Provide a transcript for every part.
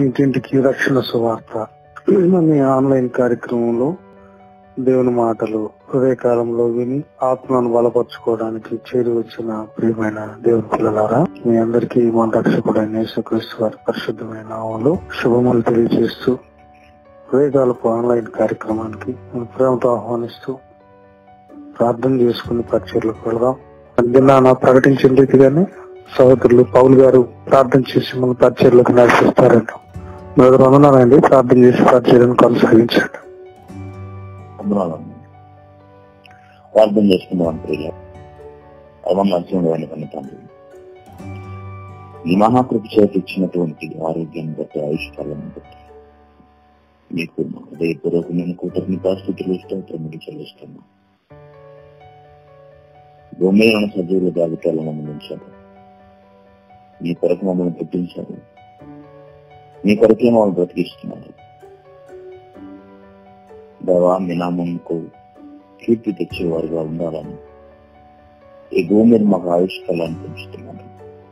ఇంటింటికి రక్షణ సువార్త అనే ఆన్లైన్ కార్యక్రమంలో దేవుని మాటలు హృదయకాలంలో విని ఆత్మను బలపరచుకోవడానికి చేరి వచ్చిన ప్రియమైన దేవుని పిల్లలారా మీ అందరికీ మన రక్షకుడైన యేసుక్రీస్తు వారి పరిశుద్ధమైన నామంలో శుభములు తెలియజేస్తూ హృదయకాలపు ఆన్లైన్ కార్యక్రమానికి మన ప్రేమతో ఆహ్వానిస్తూ ప్రార్థన చేసుకుని పరిచయలకు వెళదాం నిన్న ప్రకటించిన రీతిగానే సహోదరులు పౌల్ గారు ప్రార్థన చేసి మన పరిచయలకు నడిపిస్తారంట మొదటి వందనాలండి ప్రార్థన చేసి పరిచయను కొనసాగించండి వందనాలండి ప్రార్థన చేసుకుందాం ప్రియ అవమానం వెనుకని తండ్రి ఈ మహాకృప చేతి ఇచ్చినటువంటి ఆరోగ్యం బట్టి ఆయుష్కాలం బట్టి మీకు హృదయపూర్వకమైన కృతజ్ఞతాస్థితులు స్తోత్రములు చెల్లిస్తున్నాం భూమి ఉన్న సజీవుల జాబితాలో నమ్మించారు మీ కొరకు మమ్మల్ని పుట్టించారు మీ కొరకే మమ్మల్ని బ్రతికిస్తున్నారు దేవా మీ నామంకు కీర్తి తెచ్చేవారుగా ఉండాలని ఈ భూమి మీద మాకు ఆవిష్కారాన్ని పెంచుతున్నాను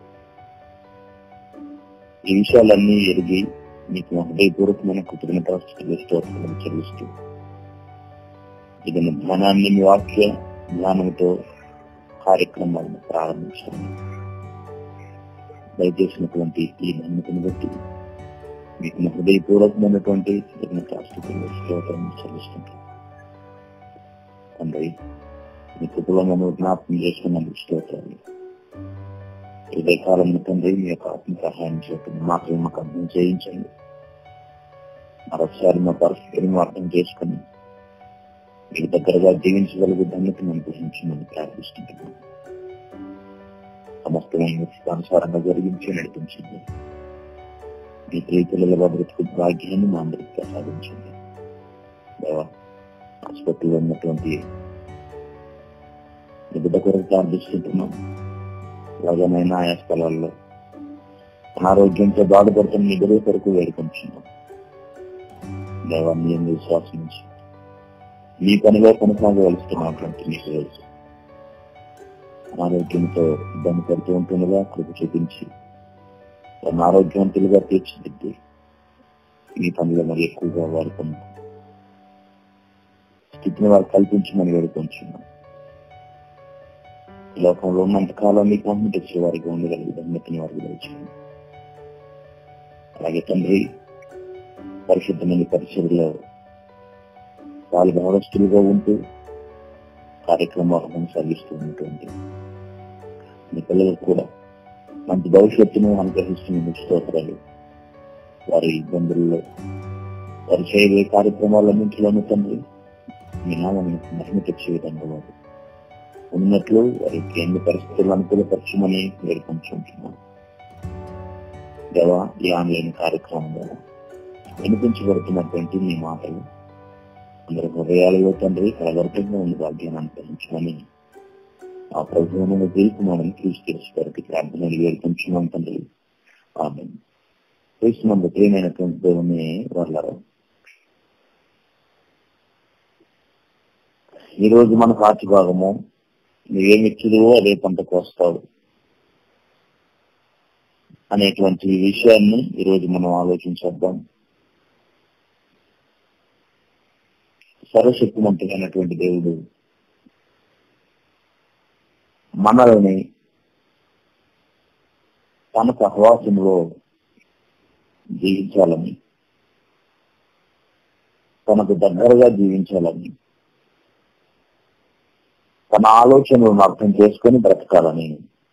ఈ విషయాలన్నీ ఎరిగి మీకు మా హృదయపూర్వకమైన కృతజ్ఞతాస్థితులు స్తోత్రాలు చెల్లిస్తూ ఇది ధ్యానాన్ని మీ వాక్య జ్ఞానంతో కార్యక్రమాలను ప్రారంభించాను దయచేసినటువంటి ఈ నమ్మకం బట్టి మీకు నా హృదయపూర్వకమైనటువంటి కృతజ్ఞతాస్థితులు స్తోత్రం చెల్లిస్తుంటాను తండ్రి మీ కృపలో మమ్మల్ని జ్ఞాపకం చేసుకున్నందుకు స్తోత్రాలు ఇదే కాలంలో తండ్రి మీ యొక్క ఆత్మ సహాయం చేయటం మాకు మాకు అర్థం చేయించండి మరొకసారి మా పరిస్థితిని అర్థం చేసుకుని మీకు దగ్గరగా జీవించగలిగే ధన్యతను అనుగ్రహించమని ప్రార్థిస్తుంటున్నాను సమస్తమైన అనుసారంగా జరిగించి నడిపించండి మీ ప్రీతుల భద్రతకు భాగ్యాన్ని మా అందరికి ప్రసాదించండి దేవా ఆసుపత్రిలో ఉన్నటువంటి మీ బిడ్డ కొరకు ప్రార్థిస్తుంటున్నాం అలాగనైనా ఆయా స్థలాల్లో అనారోగ్యంతో బాధపడుతున్న మీ బిడ్డ కొరకు వేడుకుంటున్నాం దేవా మీ అందరి విశ్వాసం నుంచి మీ పనిలో కొనసాగవలసినటువంటి మీకు తెలుసు అనారోగ్యంతో ఇబ్బంది పడుతూ ఉంటుండగా కృప చూపించి తన ఆరోగ్యవంతులుగా తీర్చిదిద్ది ఈ పనిలో మరి ఎక్కువగా వారి పని స్థితిని వారు కల్పించమని వేడుకొంచున్నాం ఈ లోకంలో ఉన్నంత కాలం మీకు మహిమ తెచ్చే వారికి ఉండగలిగే ధన్యతని వారికి తెలియచేయండి అలాగే తండ్రి పరిశుద్ధమైన పరిచయలో వాళ్ళు భావస్తులుగా ఉంటూ కార్యక్రమాలు కొనసాగిస్తూ ఉన్నటువంటి మీ పిల్లలకు కూడా మంచి భవిష్యత్తును అనుగ్రహిస్తున్న స్తోత్రాలు వారి ఇబ్బందుల్లో వారు చేయబోయే కార్యక్రమాలన్నింటిలోనూ తండ్రి మీ నామం మహిమ తెచ్చే విధంగా వారు ఉన్నట్లు వారికి ఎన్ని పరిస్థితులు అనుకూలపరచమని వేడుకొంచుకుంటున్నాను దేవా ఈ ఆన్లైన్ కార్యక్రమం ద్వారా వినిపించబడుతున్నటువంటి మీ మాటలు అందరి హృదయాలలో తండ్రి కలగర్తంగా ఉంది భాగ్యాన్ని అనుగ్రహించమని ఆ ప్రభుత్వం తీర్పుమని క్రీస్తు వారికి ప్రార్థనలు వేడుకుంటున్నాం తండ్రి ఆమె క్రీస్తునందు ప్రియమైనటువంటి దేవుని వాళ్ళ ఈ రోజు మన పార్టీ భాగము నువ్వేమిచ్చుదో అదే పంటకు వస్తావు అనేటువంటి విషయాన్ని ఈ రోజు మనం ఆలోచించేద్దాం సర్వశక్తివంతుడైనటువంటి దేవుడు మనల్ని తన సహవాసంలో జీవించాలని తనకు దగ్గరగా జీవించాలని తన ఆలోచనలను అర్థం చేసుకొని బ్రతకాలని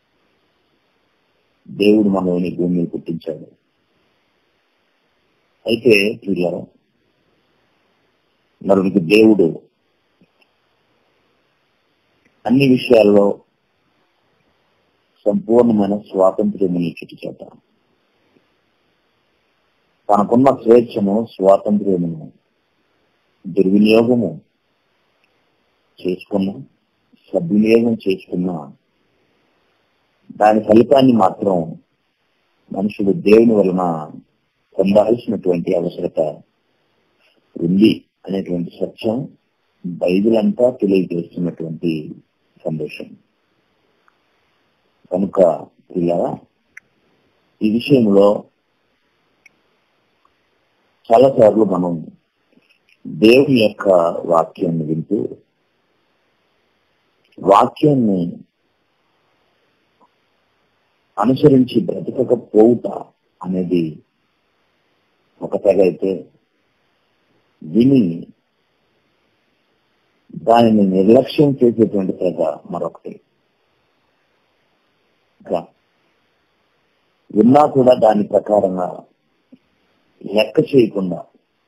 దేవుడు మనల్ని భూమిని పుట్టించాడు అయితే పిల్లలు మరొకటి దేవుడు అన్ని విషయాల్లో సంపూర్ణమైన స్వాతంత్ర్యము ఇచ్చుట చేత తనకున్న స్వేచ్ఛను స్వాతంత్ర్యమును దుర్వినియోగము చేసుకున్న సద్వినియోగం చేసుకున్న దాని ఫలితాన్ని మాత్రం మనుషుడు దేవుని వలన పొందాల్సినటువంటి అవసరత ఉంది అనేటువంటి సత్యం బైబిల్ అంతా తెలియజేస్తున్నటువంటి సందేశం కనుక ఇలా ఈ విషయంలో చాలా సార్లు మనం దేవుని యొక్క వాక్యాన్ని వింటూ వాక్యాన్ని అనుసరించి బ్రతకకపోవుట అనేది ఒక తెగ అయితే విని దానిని నిర్లక్ష్యం చేసేటువంటి తెగ మరొకటి ఇంకా విన్నా కూడా దాని ప్రకారంగా లెక్క చేయకుండా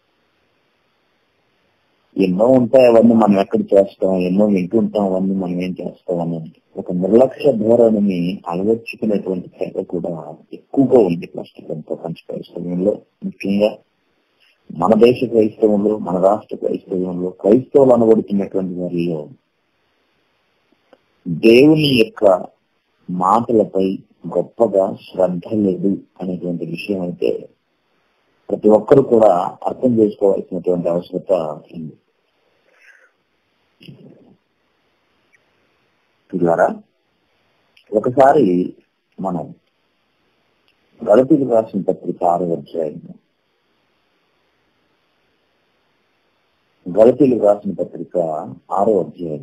ఎన్నో ఉంటాయి అవన్నీ మనం ఎక్కడ చేస్తాం ఎన్నో వింటుంటాం అవన్నీ మనం ఏం చేస్తాం అని ఒక నిర్లక్ష్య ధోరణిని అలవర్చుకునేటువంటి తెగ కూడా ఎక్కువగా ఉంది ప్రస్తుతం ప్రపంచ క్రైస్తవంలో ముఖ్యంగా మన దేశ క్రైస్తవంలో మన రాష్ట్ర క్రైస్తవంలో క్రైస్తవులు అనబడుతున్నటువంటి వారిలో దేవుని యొక్క మాటలపై గొప్పగా శ్రద్ధ లేదు అనేటువంటి విషయం అయితే ప్రతి ఒక్కరు కూడా అర్థం చేసుకోవాల్సినటువంటి అవసరత ఉంది ద్వారా ఒకసారి మనం గణపతి రాసిన పత్రిక ఆరో అధ్యాయం గలతీలు రాసిన పత్రిక ఆరో అధ్యాయం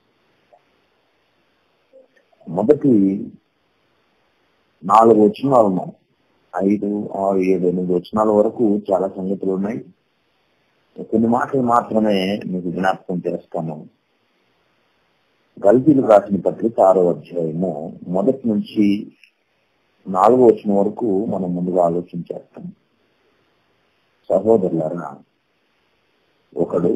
మొదటి నాలుగు వచనాలు ఉన్నాయి ఐదు ఆరు ఏడు ఎనిమిది వచనాల వరకు చాలా సంగతులు ఉన్నాయి కొన్ని మాటలు మాత్రమే మీకు జ్ఞాపకం చేస్తాము గల్తీలు రాసిన పత్రిక ఆరో అధ్యాయము మొదటి నుంచి నాలుగో వచనం వరకు మనం ముందుగా ఆలోచన చేస్తాం సహోదరులారా ఒకడు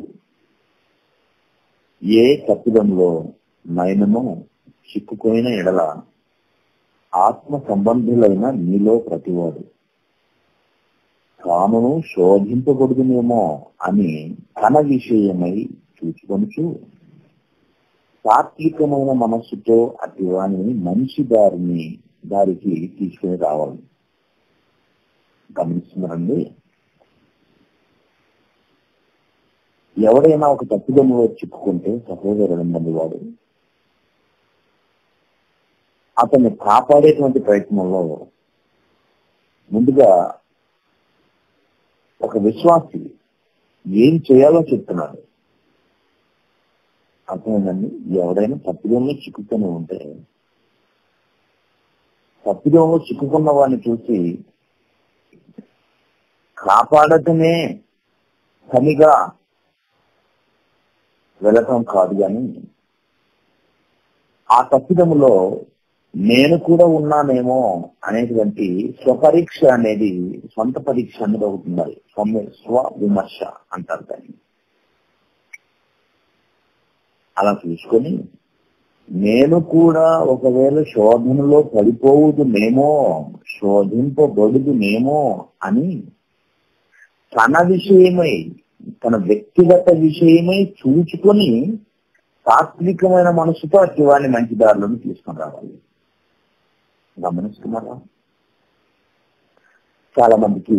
ఏ తప్పిదంలో నయనము చిక్కుపోయిన ఎడల ఆత్మ సంబంధులైన నీలో ప్రతివాడు తానును శోధింపబడుదునేమో అని తన విషయమై చూసుకొనుచు తాత్వికమైన మనస్సుతో అటు వాణిని మంచి దారిని దారికి తీసుకుని రావాలి గమనిస్తున్నారండి ఎవడైనా ఒక తప్పిదములో చిక్కుకుంటే సహోదరుడు వాడు అతన్ని కాపాడేటువంటి ప్రయత్నంలో ముందుగా ఒక విశ్వాసి ఏం చేయాలో చెప్తున్నాడు అర్థమైందండి ఎవడైనా తప్పిదంలో చిక్కుకొని ఉంటే తప్పిదంలో చిక్కుకున్న వాడిని చూసి కాపాడటమే పనిగా వెళ్ళటం కాదు కానీ ఆ తప్పిదములో నేను కూడా ఉన్నానేమో అనేటువంటి స్వపరీక్ష అనేది సొంత పరీక్ష అనేది ఒకటి ఉండాలి స్వ- స్వ విమర్శ అంటారు దాన్ని అలా చూసుకొని నేను కూడా ఒకవేళ శోధనలో పడిపోవుదునేమో శోధింపబడుదునేమో అని తన విషయమై తన వ్యక్తిగత విషయమై చూచుకొని తాత్వికమైన మనసుతో అట్టి వాడిని మంచి దారిలోకి తీసుకొని రావాలి గమనిస్తున్నారా చాలా మందికి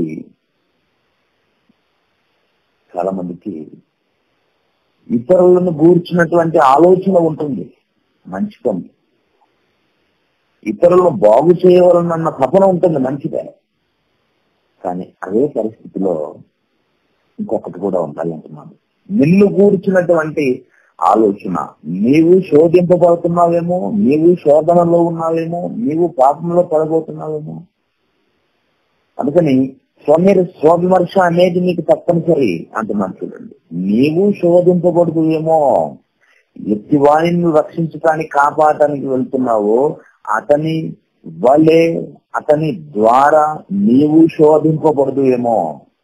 చాలా మందికి ఇతరులను గూర్చినటువంటి ఆలోచన ఉంటుంది మంచి పని ఇతరులను బాగు చేయవాలన్న తపన ఉంటుంది మంచిదే కానీ అదే పరిస్థితిలో ఇంకొకటి కూడా ఉండాలి అంటున్నాను నిన్ను గూర్చినటువంటి ఆలోచన నీవు శోధింపబడుతున్నావేమో నీవు శోధనలో ఉన్నావేమో నీవు పాపంలో పడబోతున్నావేమో అందుకని స్వమీర స్వవిమర్శ అనేది నీకు తప్పనిసరి అంటున్నాను చూడండి నీవు శోధింపబడుతుందేమో ఎత్తి వాణిని రక్షించడానికి కాపాడటానికి వెళ్తున్నావో అతని వలే అతని ద్వారా నీవు శోధింపబడదు ఏమో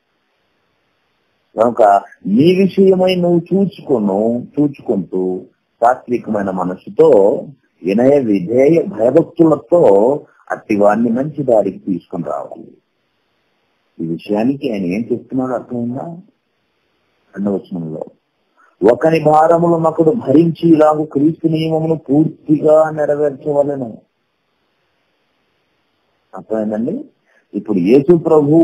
కనుక నీ విషయమై నువ్వు చూచుకును చూచుకుంటూ సాత్వికమైన మనసుతో వినయ విధేయ భయభక్తులతో అట్టి వారిని మంచి దారికి తీసుకుని రావాలి ఈ విషయానికి ఆయన ఏం చెప్తున్నాడు అర్థమైందా రెండవచనంలో ఒకని భారములు నకుడు భరించి ఇలాగూ క్రీస్తు నియమమును పూర్తిగా నెరవేర్చవలను అర్థమైందండి ఇప్పుడు యేసు ప్రభు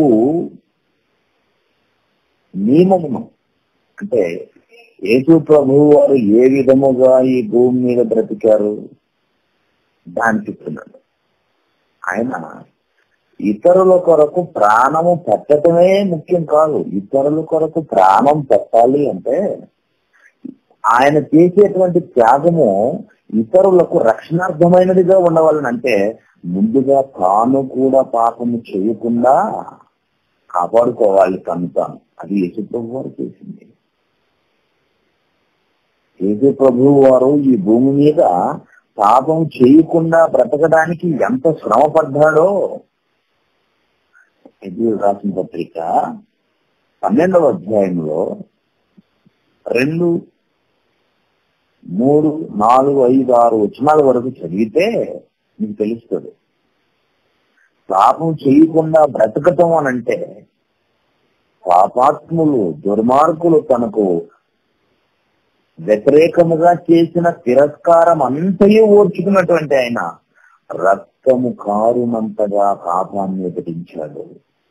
నియమమును అంటే యేసు ప్రభు వారు ఏ విధముగా ఈ భూమి మీద బ్రతికారు దాన్ని చెప్తున్నాడు ఆయన ఇతరుల కొరకు ప్రాణము పెట్టడమే ముఖ్యం కాదు ఇతరుల కొరకు ప్రాణం పెట్టాలి అంటే ఆయన చేసేటువంటి త్యాగము ఇతరులకు రక్షణార్థమైనదిగా ఉండవాలని అంటే ముందుగా తాను కూడా పాపము చేయకుండా కాపాడుకోవాలి తను తాను అది యేసు ప్రభు వారు చేసింది యేసు ప్రభు వారు ఈ భూమి మీద పాపం చేయకుండా బ్రతకడానికి ఎంత శ్రమ పడ్డాడో ఇది రాసిన పత్రిక పన్నెండవ అధ్యాయంలో రెండు మూడు నాలుగు ఐదు ఆరు వచనాల వరకు చదివితే మీకు తెలుస్తుంది పాపం చేయకుండా బ్రతకటం అని అంటే పాపాత్ములు దుర్మార్గులు తనకు వ్యతిరేకముగా చేసిన తిరస్కారం అంతయు ఓర్చుకున్నటువంటి ఆయన రక్తము కారునంతగా పాపాన్ని ఎదిరించాడు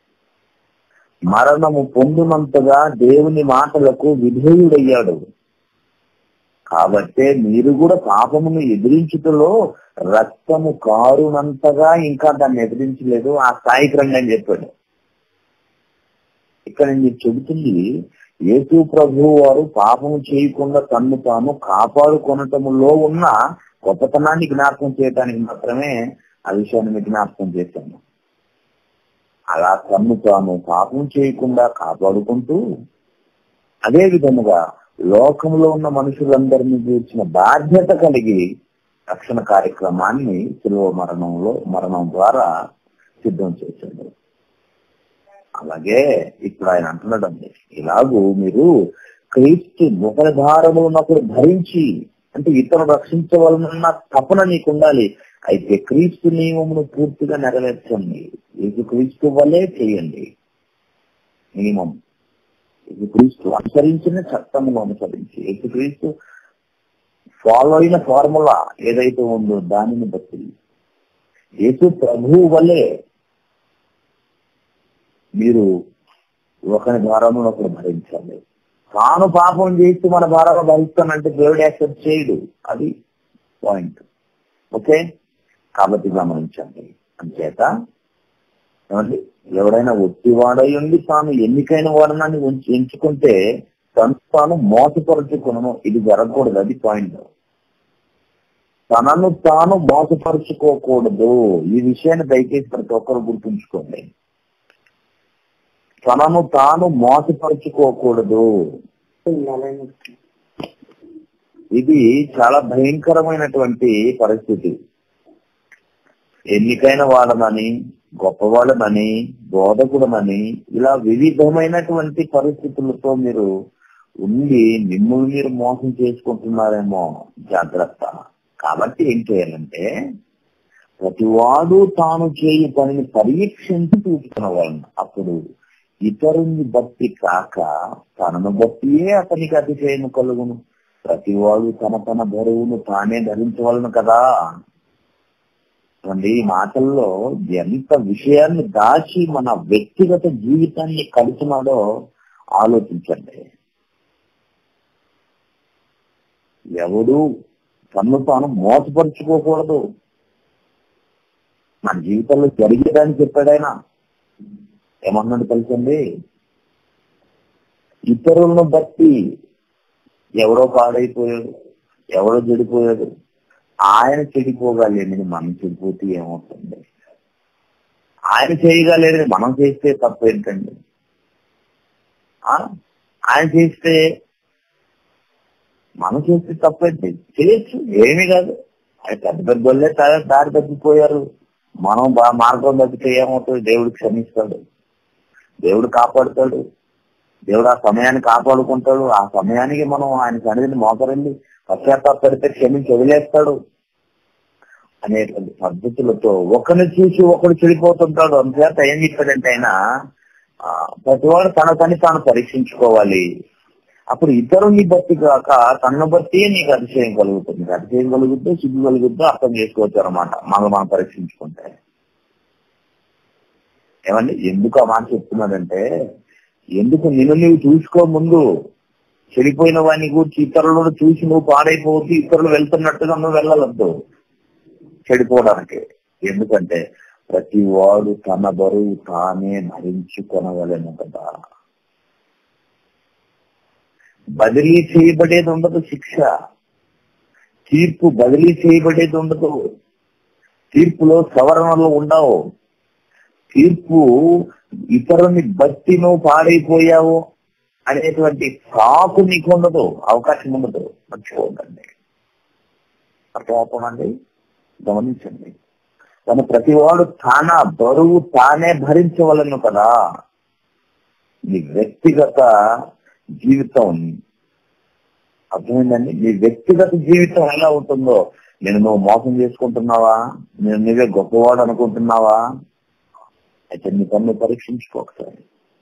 మరణము పొందునంతగా దేవుని మాటలకు విధేయుడయ్యాడు కాబట్టే మీరు కూడా పాపమును ఎదిరించుటలో రక్తము కారునంతగా ఇంకా దాన్ని ఎదిరించలేదు ఆ స్థాయికి రండి అని చెప్పాడు ఇక్కడ నేను చెబుతుంది యేసు ప్రభు వారు పాపము చేయకుండా తన్ను తాను కాపాడుకొనటములో ఉన్న గొప్పతనాన్ని జ్ఞాపకం చేయడానికి మాత్రమే ఆ విషయాన్ని మీకు జ్ఞాపకం చేశాను అలా తన్ను తాను పాపం చేయకుండా కాపాడుకుంటూ అదే విధముగా లోకంలో ఉన్న మనుషులందరినీ గూర్చిన బాధ్యత కలిగి రక్షణ కార్యక్రమాన్ని సులువ మరణంలో మరణం ద్వారా సిద్ధం చేశాడు అలాగే ఇప్పుడు ఆయన అంటున్నాడండి ఇలాగూ మీరు క్రీస్తు ముఖధారము ఉన్నప్పుడు ధరించి అంటే ఇతరులు రక్షించవలనన్న తపన నీకు ఉండాలి అయితే క్రీస్తు నియమమును పూర్తిగా నెరవేర్చండి ఇది క్రీస్తు వల్లే చేయండి నియమం ఇది క్రీస్తు అనుసరించిన చట్టమును అనుసరించి ఇది క్రీస్తు ఫాలో అయిన ఫార్ములా ఏదైతే ఉందో దానిని బట్టి యేసు ప్రభువు వల్లే మీరు ఒకరి భారమును ఒకరు భరించాలి తాను పాపం చేస్తూ మన భారాలు భరిస్తానంటే దేవుడు యాక్సెప్ట్ చేయడు అది పాయింట్ ఓకే కాబట్టి గమనించండి అంచేత ఏమండి ఎవడైనా ఒత్తివాడై ఉండి తాను ఎన్నికైన వాడనని ఉంచి- ఎంచుకుంటే తను తాను మోసపరుచుకును ఇది జరగకూడదు అది పాయింట్ తనను తాను మోసపరుచుకోకూడదు ఈ విషయాన్ని దయచేసి ప్రతి ఒక్కరు గుర్తుంచుకోండి తనను తాను మోసపరుచుకోకూడదు ఇది చాలా భయంకరమైనటువంటి పరిస్థితి ఎన్నికైన వాళ్ళనని గొప్పవాళ్ళనని బోధకుడనని ఇలా వివిధమైనటువంటి పరిస్థితులతో మీరు ఉండి మిమ్మల్ని మీరు మోసం చేసుకుంటున్నారేమో జాగ్రత్త కాబట్టి ఏం చేయాలంటే ప్రతివాడు తాను చేయు పనిని పరీక్షించి చూపుతున్న వాళ్ళని అప్పుడు ఇతరుని బట్టి కాక తనను బట్టియే అతనికి అతిశయము కలుగును ప్రతివాడు తన తన బరువును తానే ధరించవలను కదా చూడండి, ఈ మాటల్లో ఎంత విషయాన్ని దాచి మన వ్యక్తిగత జీవితాన్ని కలుపుతున్నాడో ఆలోచించండి ఎవడు తన్ను తాను మోసపరుచుకోకూడదు మన జీవితంలో జరిగేదని చెప్పాడైనా ఏమన్నాడు తెలుసండి ఇతరులను బట్టి ఎవడో పాడైపోయాడు ఎవడో చెడిపోయాడు ఆయన చెడిపోగలేనిది మనం చెడిపోతే ఏమవుతుంది ఆయన చేయగలేనిది మనం చేస్తే తప్పేంటండి ఆ? ఆయన చేస్తే మనం చేస్తే తప్పేంటి చేయొచ్చు ఏమీ కాదు ఆయన పెద్ద పెద్ద వాళ్ళే దా- దారి తప్పిపోయారు మనం బా మార్గం తప్పితే ఏమవుతుంది దేవుడు క్షమిస్తాడు దేవుడు కాపాడుతాడు దేవుడు ఆ సమయాన్ని కాపాడుకుంటాడు ఆ సమయానికి మనం ఆయన సన్నిధిని మోకరండి పశ్చాత్తాపడితే క్షమించి వదిలేస్తాడు అనేటువంటి పద్ధతులతో ఒకరిని చూసి ఒకడు చెడిపోతుంటాడు అందుచేత ఏం చెప్పాడంటే ఆయన ఆ, ప్రతివాడు తన తని తాను పరీక్షించుకోవాలి అప్పుడు ఇతరుని బట్టి కాక తనను బట్టి నీకు అతిశయం కలుగుతుంది నీకు అతిశయం కలుగుద్దో సిగ్గు కలుగుద్దో అర్థం చేసుకోవచ్చు అనమాట మనం మనం పరీక్షించుకుంటే ఏమండి ఎందుకు ఆ మాట చెప్తున్నాడంటే ఎందుకు నిన్ను నీవు చూసుకో ముందు చెడిపోయిన వాడిని కూర్చి ఇతరులను చూసి నువ్వు పాడైపోవద్దు ఇతరులు వెళ్తున్నట్టుగా నువ్వు వెళ్ళవద్దు చెడిపోవడానికి ఎందుకంటే ప్రతి వాడు తన బరువు తానే భరించుకొనవలెను కదా బదిలీ చేయబడేది ఉండదు శిక్ష తీర్పు బదిలీ చేయబడేది ఉండదు తీర్పులో సవరణలు ఉండవు తీర్పు ఇతరుని బట్టి నువ్వు పాడైపోయావు అనేటువంటి సాకు నీకు ఉండదు అవకాశం ఉండదు మర్చిపోదండి అర్థమవుతుందండి గమనించండి తన ప్రతివాడు తాన బరువు తానే భరించవలను కదా నీ వ్యక్తిగత జీవితం అర్థమైందండి నీ వ్యక్తిగత జీవితం ఎలా ఉంటుందో నేను నువ్వు మోసం చేసుకుంటున్నావా నేను నువ్వే గొప్పవాడు అనుకుంటున్నావా అయితే నీ పన్ను పరీక్షించుకో ఒకసారి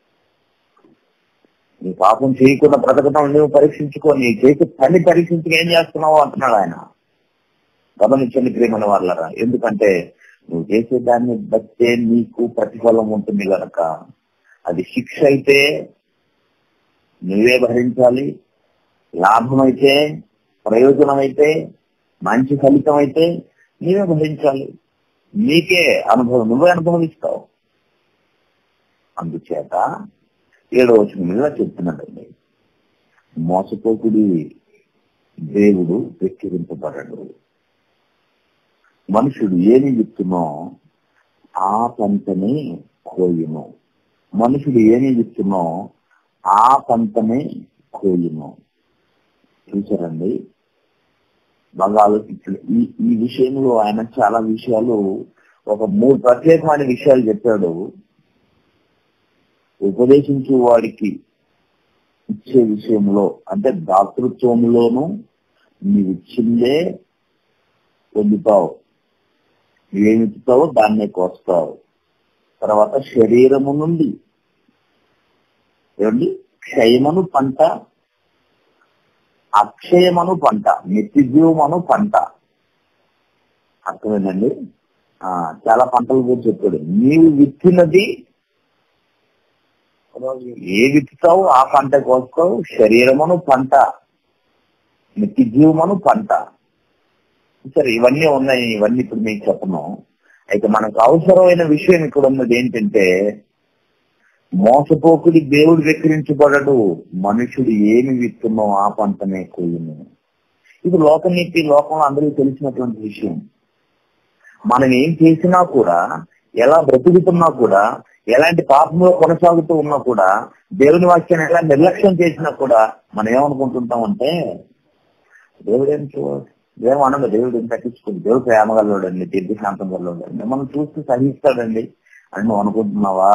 నీ పాపం చేయకుండా బ్రతకడం నువ్వు పరీక్షించుకో నీ చేసి పని పరీక్షించుకు ఏం చేస్తున్నావు అంటున్నాడు ఆయన గమనించండి ప్రేమల వాళ్ళరా ఎందుకంటే నువ్వు చేసే దాన్ని బట్టే నీకు ప్రతిఫలం ఉంటుంది గనక అది శిక్ష అయితే నువ్వే భరించాలి లాభం అయితే ప్రయోజనం అయితే మంచి ఫలితం అయితే నీవే భరించాలి నీకే అనుభవం నువ్వే అనుభవిస్తావు అందుచేత ఏడో వచ్చిన మీద చెప్తున్నాడండి మోసపోకుడి దేవుడు వెక్కిరింపబడడు మనుషుడు ఏమి విత్తునో ఆ పంటనే కోయును మనుషుడు ఏమి విత్తునో ఆ పంటనే కోయును చూసారండి బాగా ఆలోచించండి ఈ ఈ విషయంలో ఆయన చాలా విషయాలు ఒక మూడు ప్రత్యేకమైన విషయాలు చెప్పాడు ఉపదేశించే వాడికి ఇచ్చే విషయంలో అంటే దాతృత్వంలోనూ నీవు ఇచ్చిందే పొందుతావు నువ్వేమిస్తావో దాన్నే కోస్తావు తర్వాత శరీరము నుండి ఏమండి క్షయమను పంట అక్షయమను పంట నిత్యజీవమను పంట అర్థమైందండి ఆ చాలా పంటల గురించి చెప్పాడు నీవు విత్తినది ఏ విత్తుతావు ఆ పంట కోస్తావు శరీరమును పంట నిత్యజీవమను పంట సరే ఇవన్నీ ఉన్నాయి ఇవన్నీ ఇప్పుడు మీకు చెప్పను అయితే మనకు అవసరమైన విషయం ఇక్కడ ఉన్నది ఏంటంటే మోసపోకుడి దేవుడు వెక్కిరించబడడు మనుషుడు ఏమి విత్తున్నో ఆ పంటనే కోయును ఇది లోకనీతి లోకంలో అందరికీ తెలిసినటువంటి విషయం మనం ఏం చేసినా కూడా ఎలా బ్రతుకుతున్నా కూడా ఎలాంటి పాపంలో కొనసాగుతూ ఉన్నా కూడా దేవుని వాక్యాన్ని ఎలా నిర్లక్ష్యం చేసినా కూడా మనం ఏమనుకుంటుంటామంటే దేవుడు ఏం చూడాలి దేవుడు అనగా దేవుడు ఏం పట్టించుకోండి దేవుడు ప్రేమ గలవాడండి దీర్ఘశాంతం గలవాడండి మనం చూస్తే సహిస్తాడండి అని నువ్వు అనుకుంటున్నావా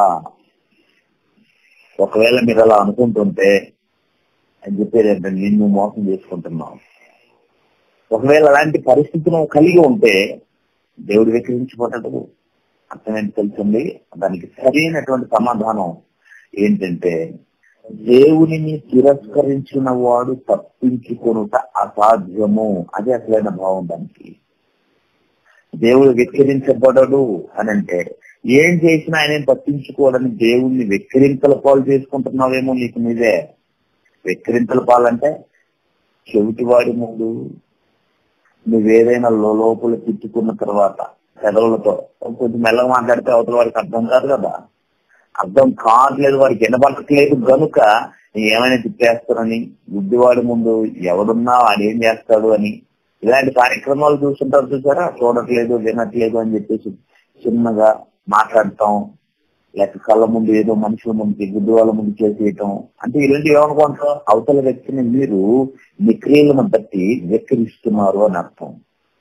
ఒకవేళ మీరు అలా అనుకుంటుంటే అని చెప్పేది ఏంటంటే నిన్ను మోసం చేసుకుంటున్నావు ఒకవేళ అలాంటి పరిస్థితి నువ్వు కలిగి ఉంటే దేవుడు వెక్కిరించిపోతాడు అర్థమేంటి తెలుసండి దానికి సరైనటువంటి సమాధానం ఏంటంటే దేవునిని తిరస్కరించిన వాడు తప్పించుకొనుట అసాధ్యము అదే అసలైన భావం దానికి దేవుడు వెక్కిరించబడడు అని అంటే ఏం చేసినా ఆయన తప్పించుకోవడానికి దేవుణ్ణి వెక్కిరింతల పాలు చేసుకుంటున్నావేమో నీకు నీదే వెక్కిరింతల పాలంటే చెవిటివాడి ముందు నువ్వేదైనా లోపల తిట్టుకున్న తర్వాత పెదవులతో కొంచెం మెల్లగా మాట్లాడితే అవతల వాడికి అర్థం కాదు కదా అర్థం కావట్లేదు వాడికి వినపడట్లేదు గనుక ఏమైనా తిప్పేస్తారని గుడ్డివాడి ముందు ఎవడున్నా వాడు ఏం చేస్తాడు అని ఇలాంటి కార్యక్రమాలు చూస్తుంటారు చూసారా చూడట్లేదు వినట్లేదు అని చెప్పేసి చిన్నగా మాట్లాడటం లేక కళ్ళ ముందు ఏదో మనుషుల ముందు గుడ్డి వాళ్ళ ముందు చేసేయటం అంటే ఇలాంటివి ఏమనుకుంటారు అవతల వ్యక్తిని మీరు నిక్రియలను బట్టి వెక్కిరిస్తున్నారు అని అర్థం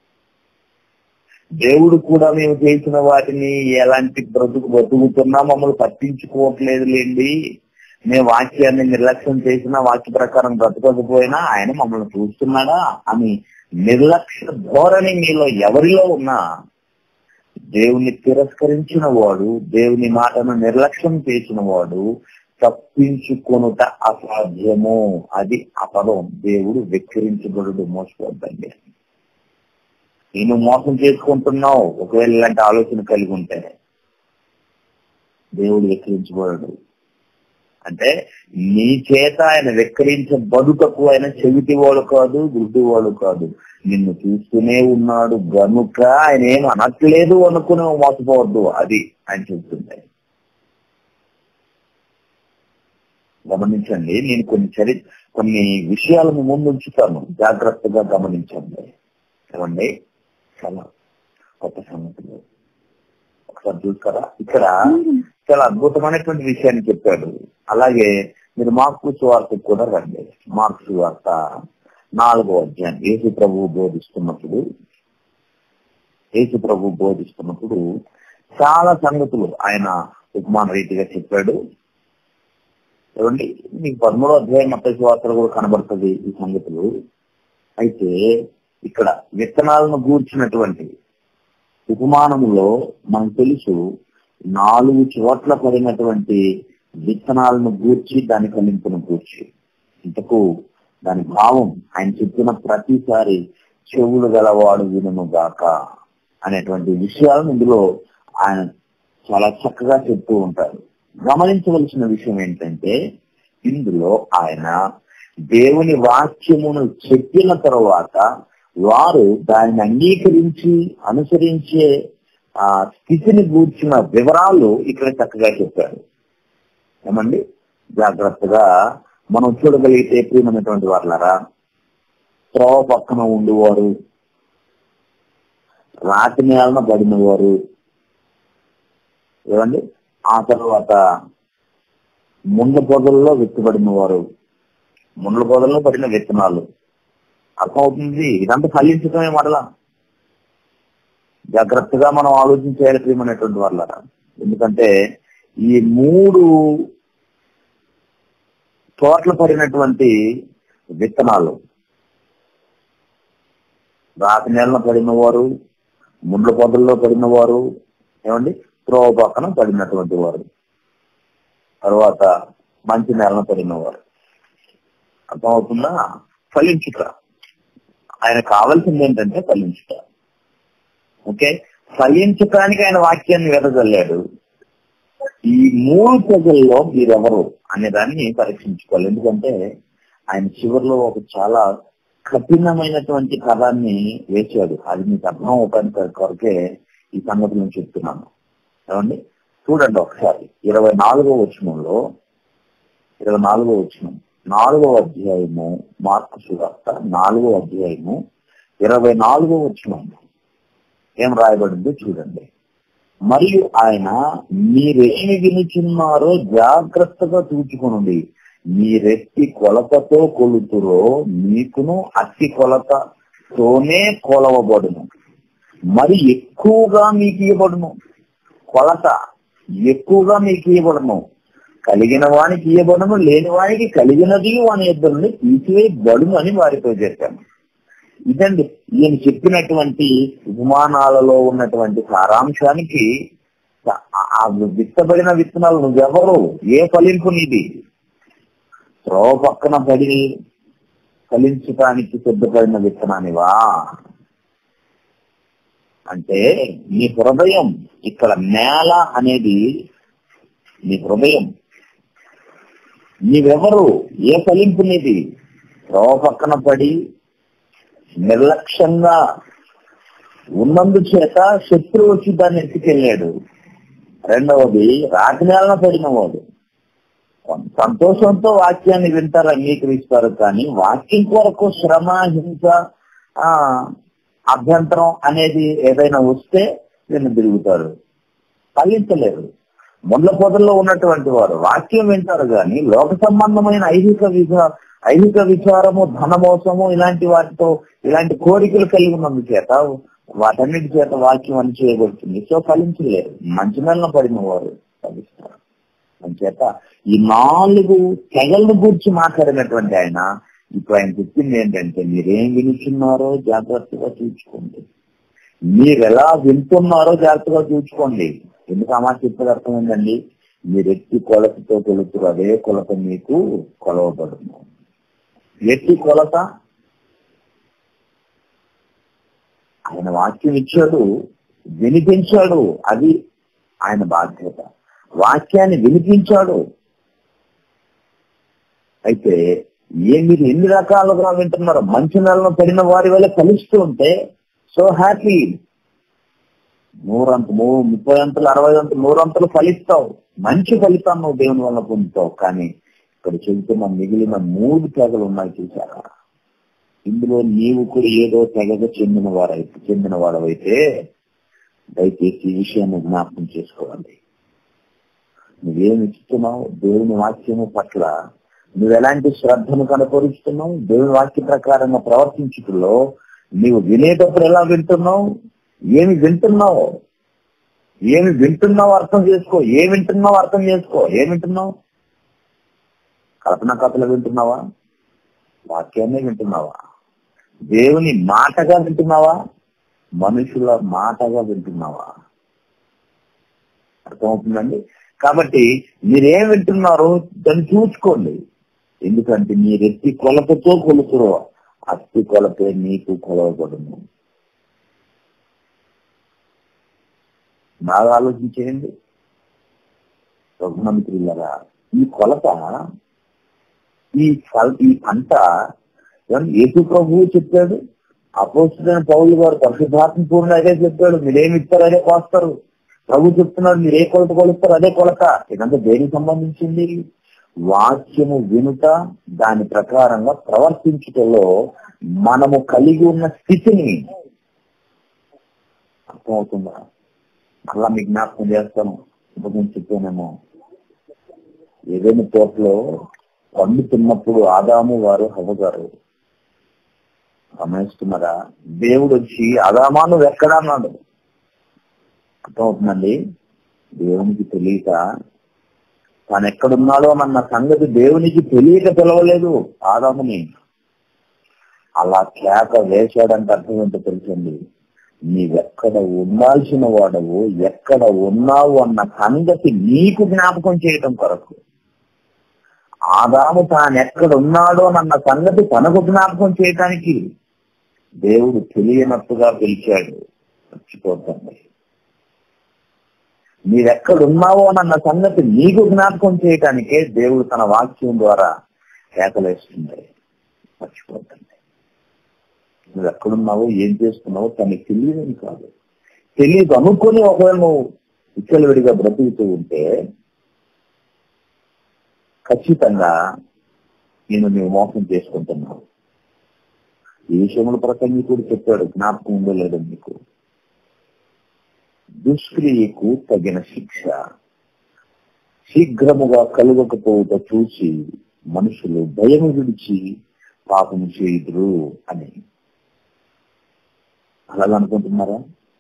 దేవుడు కూడా మేము చేసిన వాటిని ఎలాంటి బ్రతుకు బ్రతుకుతున్నా మమ్మల్ని పట్టించుకోవట్లేదు లేండి మేము వాక్యాన్ని నిర్లక్ష్యం చేసినా వాక్య ప్రకారం బ్రతకకపోయినా ఆయన మమ్మల్ని చూస్తున్నాడా అని నిర్లక్ష్య ధోరణి మీలో ఎవరిలో ఉన్నా దేవుని తిరస్కరించిన వాడు దేవుని మాటను నిర్లక్ష్యం చేసిన వాడు తప్పించుకొనుట అసాధ్యము అది అపదం దేవుడు వెక్కిరించబడు మోసపోద్దండి నేను మోసం చేసుకుంటున్నావు ఒకవేళ ఇలాంటి ఆలోచన కలిగి ఉంటే దేవుడు వెక్కిరించబడడు అంటే నీ చేత ఆయన వెక్కరించబడుటకు ఆయన చెవిటివాడు కాదు గుడ్డివాడు కాదు నిన్ను చూస్తూనే ఉన్నాడు గనుక ఆయన ఏం అనట్లేదు అనుకుని మోసపోవద్దు అది ఆయన చెప్తుంది గమనించండి నేను కొన్ని చరి కొన్ని విషయాలను ముందు ఉంచుతాను జాగ్రత్తగా గమనించండి ఏమండి చాలా కొత్త సంగతులు ఒకసారి చూస్తారా ఇక్కడ చాలా అద్భుతమైనటువంటి విషయాన్ని చెప్పాడు అలాగే మీరు మార్కు సువార్తకు కూడా రండి మార్కు సువార్త నాలుగో అధ్యాయం యేసు ప్రభువు బోధిస్తున్నప్పుడు యేసు ప్రభు బోధిస్తున్నప్పుడు చాలా సంగతులు ఆయన ఉపమాన రీతిగా చెప్పాడు చూడండి మీకు పదమూడో అధ్యాయం మత సువార్తలు కూడా కనబడుతుంది ఈ సంగతులు అయితే ఇక్కడ విత్తనాలను గూర్చినటువంటి ఉపమానములో మనకు తెలుసు నాలుగు చోట్ల పడినటువంటి విత్తనాలను గూర్చి దాని కలింపును గూర్చి ఇంతకు దాని భావం ఆయన చెప్పిన ప్రతిసారి చెవులు గలవాడు వినును గాక అనేటువంటి విషయాలను ఇందులో ఆయన చాలా చక్కగా చెప్తూ ఉంటారు గమనించవలసిన విషయం ఏంటంటే ఇందులో ఆయన దేవుని వాక్యమును చెప్పిన తరువాత వారు దానిని అంగీకరించి అనుసరించే ఆ స్థితిని గూర్చిన వివరాలు ఇక్కడ చక్కగా చెప్పారు ఏమండి జాగ్రత్తగా మనం చూడగలిగితే ప్రియమైనటువంటి వాళ్ళరా త్రోవ పక్కన ఉండేవారు రాతి నేలన పడినవారు ఏమండి ఆ తర్వాత ముండ్ల పొదల్లో విత్తబడిన వారు ముండ్ల పొదల్లో పడిన విత్తనాలు అర్థమవుతుంది ఇదంతా ఫలించడమే మరలా జాగ్రత్తగా మనం ఆలోచించేయాలి ప్రియమైనటువంటి వాళ్ళ ఎందుకంటే ఈ మూడు చోట్ల పడినటువంటి విత్తనాలు రాతి నేలలో పడిన వారు ముండ్ల పొదల్లో పడిన వారు ఏమండి త్రోవ పక్కన పడినటువంటి వారు తర్వాత మంచి నేలను పడిన వారు అర్థమవుతుందా ఫలించుట ఆయన కావాల్సింది ఏంటంటే ఫలించుట ఓకే ఫలించటానికి ఆయన వాక్యాన్ని వెదజల్లాడు ఈ మూడు ప్రజల్లో మీరెవరు అనే దాన్ని పరీక్షించుకోవాలి ఎందుకంటే ఆయన చివరిలో ఒక చాలా కఠినమైనటువంటి పదాన్ని వేశాడు అది మీకు అర్థం అవడానికి కొరకే ఈ సంగతులను చెప్తున్నాను ఏమండి చూడండి ఒకసారి ఇరవై నాలుగో వచనంలో ఇరవై నాలుగో వచనం నాలుగో అధ్యాయము మార్కు సువార్త నాలుగో అధ్యాయము ఇరవై నాలుగో వచనం ఏం రాయబడిందో చూడండి మరియు ఆయన మీరేమి వినుచున్నారో జాగ్రత్తగా చూచుకునండి మీరెత్తి కొలతతో కొలుతురో మీకును అట్టి కొలతతోనే కొలవబడును మరి ఎక్కువగా మీకు ఇవ్వబడును కొలత ఎక్కువగా మీకు ఇవ్వబడును కలిగిన వానికి ఇవ్వబడును లేని వానికి కలిగినది వాని ఇద్దరిని తీసివేయబడును అని వారితో చెప్పాను ఇదండి ఈయన చెప్పినటువంటి ఉపమానాలలో ఉన్నటువంటి సారాంశానికి ఆ విత్తబడిన విత్తనాలు నువ్వెవరు ఏ ఫలింపు నీది త్రోవ పక్కన పడి ఫలించటానికి సిద్ధపడిన విత్తనానివా అంటే నీ హృదయం ఇక్కడ నేల అనేది నీ హృదయం నీవెవరు ఏ ఫలింపు నీది త్రోవ పక్కన పడి నిర్లక్ష్యంగా ఉన్నందు చేత శత్రువు వచ్చి దాన్ని ఎత్తుకెళ్ళాడు రెండవది రాతి నేలన పడినవాడు సంతోషంతో వాక్యాన్ని వింటారు అంగీకరిస్తారు కానీ వాక్యం కొరకు శ్రమ హింస ఆ అభ్యంతరం అనేది ఏదైనా వస్తే వీళ్ళు తిరుగుతారు ఫలించలేరు ముండ్ల పొదల్లో ఉన్నటువంటి వారు వాక్యం వింటారు కానీ లోక సంబంధమైన ఐహిక విధ ఐహిక విచారము ధనమోసము ఇలాంటి వాటితో ఇలాంటి కోరికలు కలిగి ఉన్నందు చేత వాటన్నిటి చేత వాక్యం అని చేయబడుతుంది సో ఫలించలేరు మంచి నెలన పడిన వారు ఫలిస్తారు చేత ఈ నాలుగు తెగలను గురించి మాట్లాడినటువంటి ఆయన ఇప్పుడు ఆయన చెప్పింది ఏంటంటే మీరేం వినుచున్నారో జాగ్రత్తగా చూసుకోండి మీరు ఎలా వింటున్నారో జాగ్రత్తగా చూసుకోండి ఎందుకు ఆ మాట చెప్పేది అర్థమైందండి మీరు ఎట్టి కొలతతో కొలుతురు అదే కొలత మీకు కొలవబడును ఎట్టి కొలత ఆయన వాక్యం ఇచ్చాడు వినిపించాడు అది ఆయన బాధ్యత వాక్యాన్ని వినిపించాడు అయితే ఏ మీరు ఎన్ని రకాలుగా వింటున్నారు మంచి నెలలో పడిన వారి వల్ల కలుస్తూ ఉంటే సో హ్యాపీ నూరంత నూ ముప్పై అంతలు అరవై అంతలు నూరంతలు ఫలిస్తావు మంచి ఫలితాన్ని నువ్వు దేవుని వల్ల పొందుతావు కానీ ఇక్కడ చెబుతున్న మిగిలిన మూడు తెగలు ఉన్నాయి చూసారా ఇందులో నీవు కూడా ఏదో తెగకు చెందిన వారైతే చెందిన వాడవైతే దయచేసి ఈ విషయాన్ని జ్ఞాపకం చేసుకోవాలి నువ్వేమి ఇస్తున్నావు దేవుని వాక్యము పట్ల నువ్వు ఎలాంటి శ్రద్ధను కనపరుస్తున్నావు దేవుని వాక్య ప్రకారంగా ప్రవర్తించుటలో నీవు వినేటప్పుడు ఎలా వింటున్నావు ఏమి వింటున్నావు ఏమి వింటున్నావు అర్థం చేసుకో ఏమి వింటున్నావు అర్థం చేసుకో ఏమి వింటున్నావు కల్పన కథలు వింటున్నావా వాక్యాన్ని వింటున్నావా దేవుని మాటగా వింటున్నావా మనుషుల మాటగా వింటున్నావా అర్థమవుతుందండి కాబట్టి మీరేం వింటున్నారో దాన్ని చూసుకోండి ఎందుకంటే మీరు ఎత్తి కొలతతో కొలుతురు అత్తి కొలతే నీకు కొలవబడును బాగా ఆలోచించేయండి రఘుమంత్రులరా ఈ కొలత ఈ ఫల ఈ పంట యేసు ప్రభువు చెప్పాడు అపోస్తులైన పౌలు గారు పరిశుద్ధాత్మ పూర్ణ అదే చెప్పాడు మీరేమి ఇస్తారు అదే కోస్తారు ప్రభు చెప్తున్నాడు మీరు ఏ కొలత కొలుస్తారు అదే కొలత ఇదంతా దేనికి సంబంధించింది వాక్యము వినుట దాని ప్రకారంగా ప్రవర్తించుటలో మనము కలిగి ఉన్న స్థితిని అర్థమవుతుందా మళ్ళా మీకు జ్ఞాపకం చేస్తాను ఇప్పుడు చెప్పానేమో ఏదైనా తోటలో పండు తిన్నప్పుడు ఆదాము వారు హవ్వ గారు గమనిస్తున్నారా దేవుడు వచ్చి ఆదామాను ఎక్కడ అన్నాడు అర్థమవుతుందండి దేవునికి తెలియక తాను ఎక్కడున్నాడో అన్న సంగతి దేవునికి తెలియక పిలవలేదు ఆదాముని అలా కేక వేశాడంటే అర్థం ఏంటో తెలుసండి నీవెక్కడ ఉండాల్సిన వాడవు ఎక్కడ ఉన్నావు అన్న సంగతి నీకు జ్ఞాపకం చేయటం కొరకు ఆదాము తాను ఎక్కడ ఉన్నాడో అన్న సంగతి తనకు జ్ఞాపకం చేయటానికి దేవుడు తెలియనట్టుగా పిలిచాడు మర్చిపోతుంది మీరెక్కడున్నావో అన్న సంగతి నీకు జ్ఞాపకం చేయటానికే దేవుడు తన వాక్యం ద్వారా కేకలేస్తుంది మర్చిపోతుంది నువ్వు ఎక్కడున్నావో ఏం చేస్తున్నావో తనకి తెలియదని కాదు తెలియదు అనుకుని ఒకవేళ నువ్వు విచ్చలవిడిగా బ్రతుకుతూ ఉంటే ఖచ్చితంగా నేను నువ్వు మోసం చేసుకుంటున్నావు ఈ విషయంలో ప్రసంగికుడు చెప్పాడు జ్ఞాపకం ఉందో లేదో మీకు దుష్క్రియకు తగిన శిక్ష శీఘ్రముగా కలుగకపోవుట చూసి మనుషులు భయం విడిచి పాపం చేయుదురు అని అలాగ అనుకుంటున్నారా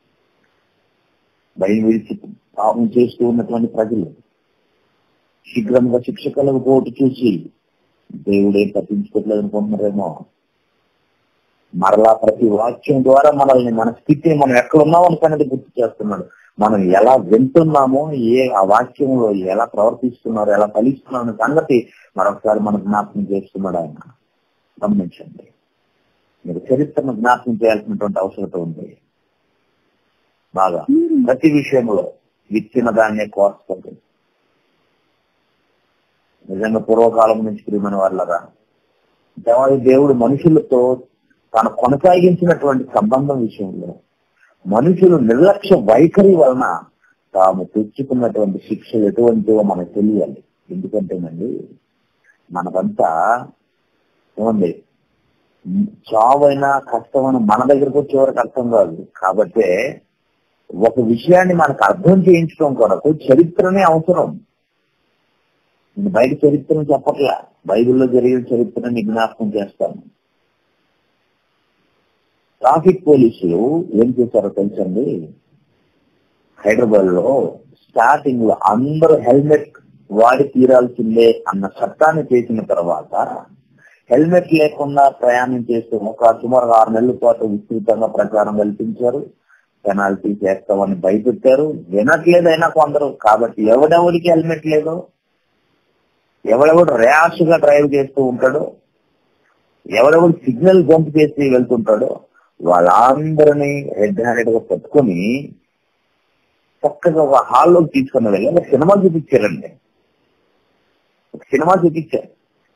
భయం విడిచి పాపం చేస్తూ ఉన్నటువంటి ప్రజలు శీఘ్రంగా శిక్ష కలగకపోవట చూసి దేవుడే పట్టించుకోవట్లేదు అనుకుంటున్నారేమో మరలా ప్రతి వాక్యం ద్వారా మనల్ని మన స్థితిని మనం ఎక్కడ ఉన్నామో అనుకున్నది గుర్తు చేస్తున్నాడు మనం ఎలా వింటున్నామో ఏ ఆ వాక్యంలో ఎలా ప్రవర్తిస్తున్నారో ఎలా ఫలిస్తున్నారో అనే సంగతి మరొకసారి మన జ్ఞాపకం చేస్తున్నాడు ఆయన గమనించండి మీరు చరిత్రను జ్ఞాపకం చేయాల్సినటువంటి అవసరత ఉంది బాగా ప్రతి విషయంలో విచ్చిన దాన్నే కోస్తుంది నిజంగా పూర్వకాలం నుంచి ప్రియమైన వాళ్ళరా దేవాది దేవుడు మనుషులతో తాను కొనసాగించినటువంటి సంబంధం విషయంలో మనుషులు నిర్లక్ష్య వైఖరి వలన తాము తెచ్చుకున్నటువంటి శిక్షలు ఎటువంటివో మనకు తెలియాలి ఎందుకంటేనండి మనకంతా ఏమండి చావైనా కష్టమైన మన దగ్గరకు వచ్చే వరకు అర్థం కాదు కాబట్టే ఒక విషయాన్ని మనకు అర్థం చేయించడం కొరకు చరిత్రనే అవసరం నేను బయట చరిత్రను చెప్పట్లా బైబిల్లో జరిగిన చరిత్రని జ్ఞాపకం చేస్తాను ట్రాఫిక్ పోలీసులు ఏం చేశారో తెలుసండి హైదరాబాద్ లో స్టార్టింగ్ లో అందరూ హెల్మెట్ వాడి తీరాల్సిందే అన్న చట్టాన్ని చేసిన తర్వాత హెల్మెట్ లేకుండా ప్రయాణం చేస్తూ ఒక సుమారు ఆరు నెలల పాటు విస్తృతంగా ప్రచారం కల్పించారు పెనాల్టీ చేస్తామని భయపెట్టారు వినట్లేదైనా కొందరు కాబట్టి ఎవడెవడికి హెల్మెట్ లేదు ఎవడెవడు ర్యాష్ గా డ్రైవ్ చేస్తూ ఉంటాడో ఎవడెవడు సిగ్నల్ జంప్ చేసి వెళ్తుంటాడో వాళ్ళందరినీ రెడ్ హ్యాండెడ్ గా పట్టుకొని చక్కగా ఒక హాల్లోకి తీసుకుని వెళ్ళి ఒక సినిమా చూపించారండి ఒక సినిమా చూపించారు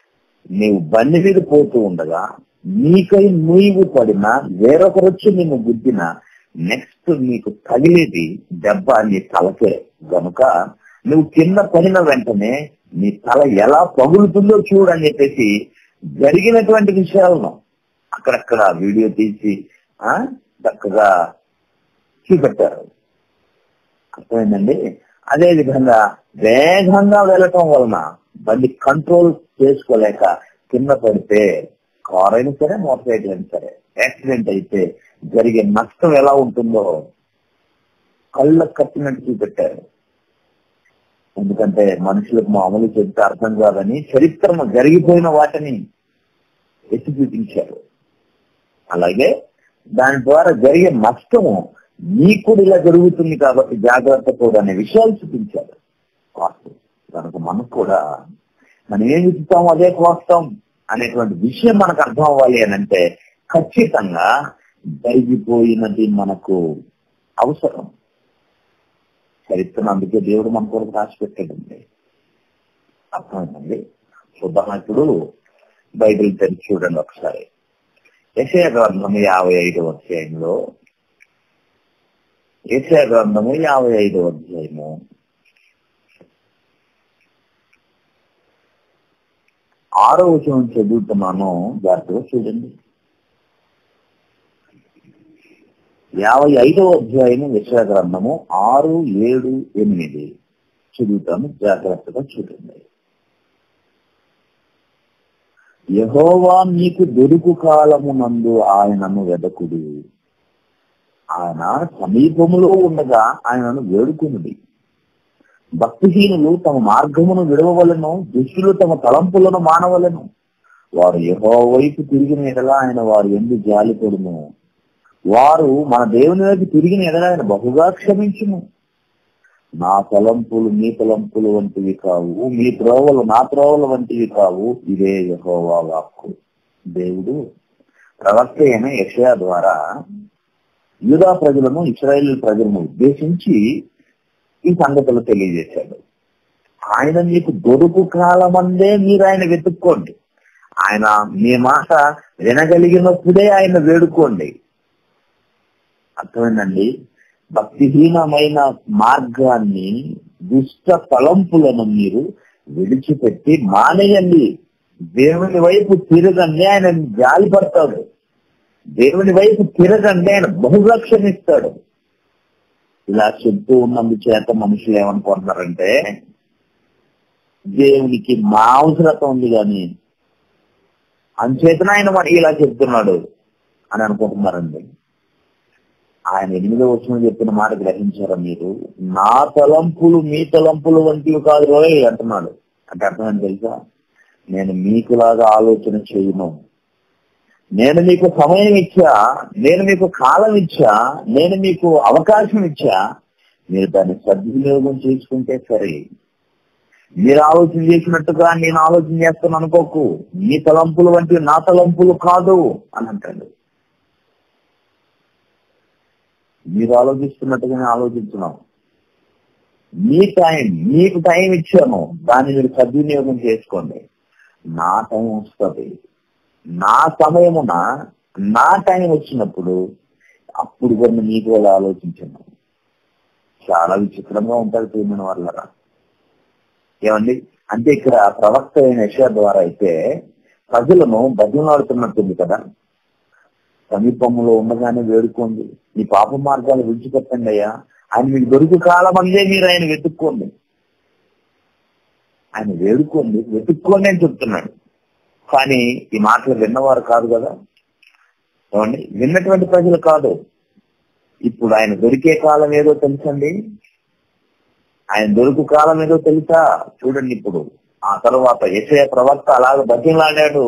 నీవు బండి మీద పోతూ ఉండగా నీకై నువ్వు పడినా వేరొకరు వచ్చి నిన్ను గుద్దిన నెక్స్ట్ నీకు తగిలేది దెబ్బ నీ తలకే గనుక నువ్వు కింద పడిన వెంటనే నీ తల ఎలా పగులుతుందో చూడని చెప్పేసి జరిగినటువంటి విషయాలను అక్కడక్కడ వీడియో తీసి ఆ చక్కగా చూపెట్టారు అర్థమైందండి అదే విధంగా వేగంగా వెళ్ళటం వలన బండి కంట్రోల్ చేసుకోలేక కింద పడితే కార్ అయినా సరే మోటార్ సైకిల్ అయినా సరే యాక్సిడెంట్ అయితే జరిగే నష్టం ఎలా ఉంటుందో కళ్ళ కట్టినట్టు చూపెట్టారు ఎందుకంటే మనుషులకు మామూలు చెప్తే అర్థం కాదని చరిత్రను జరిగిపోయిన వాటిని ఎత్తి చూపించారు అలాగే దాని ద్వారా జరిగే నష్టము నీకు కూడా ఇలా జరుగుతుంది కాబట్టి జాగ్రత్త కూడా అనే విషయాలు చూపించారు వాస్తవం కనుక మనకు కూడా మనం ఏం చూస్తాం అదే కోస్తాం అనేటువంటి విషయం మనకు అర్థం అవ్వాలి అని అంటే ఖచ్చితంగా జరిగిపోయినది మనకు అవసరం చరిత్రను అందుకే దేవుడు మన కొరకు రాసి పెట్టాడండి అర్థమైందండి ఉదాహరణకుడు బైబిల్ తెరిచి చూడండి ఒకసారి యశయ గ్రంథము యాభై ఐదవ అధ్యాయంలో యశయ గ్రంథము యాభై ఐదవ అధ్యాయము ఆరో వచనం చదువుతున్నాను జాగ్రత్తగా చూడండి యాభై ఐదవ అధ్యాయము యశయ గ్రంథము ఆరు ఏడు ఎనిమిది చదువుతాను జాగ్రత్తగా చూడండి యహోవా మీకు దొరుకు కాలము నందు ఆయనను వెదకుడు ఆయన సమీపములో ఉండగా ఆయనను వేడుకునుడి భక్తిహీనులు తమ మార్గమును విడవవలను దుష్టులు తమ తలంపులను మానవలను వారు యహో వైపు తిరిగిన ఎడల ఆయన వారు ఎందు జాలిపడును వారు మన దేవుని వైపు తిరిగిన ఎడల ఆయన బహుగా క్షమించును నా తలంపులు మీ తలంపులు వంటివి కావు మీ త్రోవలు నా త్రోవలు వంటివి కావు ఇదే యహోవా వాక్కు దేవుడు ప్రవక్త అయిన యషయా ద్వారా యూదా ప్రజలను ఇస్రాయేల్ ప్రజలను ఉద్దేశించి ఈ సంగతులు తెలియజేశాడు ఆయన మీకు దొరుకు కాలమందే మీరు ఆయన వెతుక్కోండి ఆయన మీ మాట వినగలిగినప్పుడే ఆయన వేడుకోండి అర్థమైందండి భక్తిహీనమైన మార్గాన్ని దుష్ట తలంపులను మీరు విడిచిపెట్టి మానేయండి దేవుని వైపు తిరగండి ఆయన జాలి పడతాడు దేవుని వైపు తిరగండి ఆయన బహుగా క్షమిస్తాడు ఇలా చెప్తూ ఉన్నందు చేత మనుషులు ఏమనుకుంటున్నారంటే దేవునికి మా అవసరత ఉంది కానీ అంచేతన ఆయన మనకి ఇలా చెప్తున్నాడు అని అనుకుంటున్నారండి ఆయన ఎనిమిదో వచ్చిన చెప్పిన మాట గ్రహించారా మీరు నా తలంపులు మీ తలంపులు వంటివి కాదు రోయ్ అంటున్నాడు అంటే అర్థమని తెలుసా నేను మీకులాగా ఆలోచన చేయను నేను మీకు సమయం ఇచ్చా నేను మీకు కాలం ఇచ్చా నేను మీకు అవకాశం ఇచ్చా మీరు దాన్ని సద్వినియోగం చేసుకుంటే సరే మీరు ఆలోచన చేసినట్టుగా నేను ఆలోచన చేస్తాను అనుకోకు మీ తలంపులు వంటి నా తలంపులు కాదు అని అంటాడు మీరు ఆలోచిస్తున్నట్టుగానే ఆలోచించున్నాం మీ టైం మీకు టైం ఇచ్చాను దాన్ని మీరు సద్వినియోగం చేసుకోండి నా టైం వస్తుంది నా సమయమున నా టైం వచ్చినప్పుడు అప్పుడు కొన్ని మీకు కూడా ఆలోచించాను చాలా విచిత్రంగా ఉంటారు ప్రేమిన వాళ్ళరా ఏమండి అంటే ఇక్కడ ప్రవక్త అయిన యశా ద్వారా అయితే ప్రజలను బదిలాడుతున్నట్టుంది కదా సమీపంలో ఉండగానే వేడుకోండి మీ పాప మార్గాలు విడిచిపెట్టండి అయ్యా ఆయన మీకు దొరుకు కాలం అందే మీరు ఆయన వెతుక్కోండి ఆయన వేడుకోండి వెతుక్కోండి అని చెప్తున్నాడు కానీ ఈ మాటలు విన్నవారు కాదు కదా ఏమండి విన్నటువంటి ప్రజలు కాదు ఇప్పుడు ఆయన దొరికే కాలం ఏదో తెలుసండి ఆయన దొరుకు కాలం ఏదో తెలుసా చూడండి ఇప్పుడు ఆ తర్వాత యశయ ప్రవక్త అలాగ బతిలాడాడు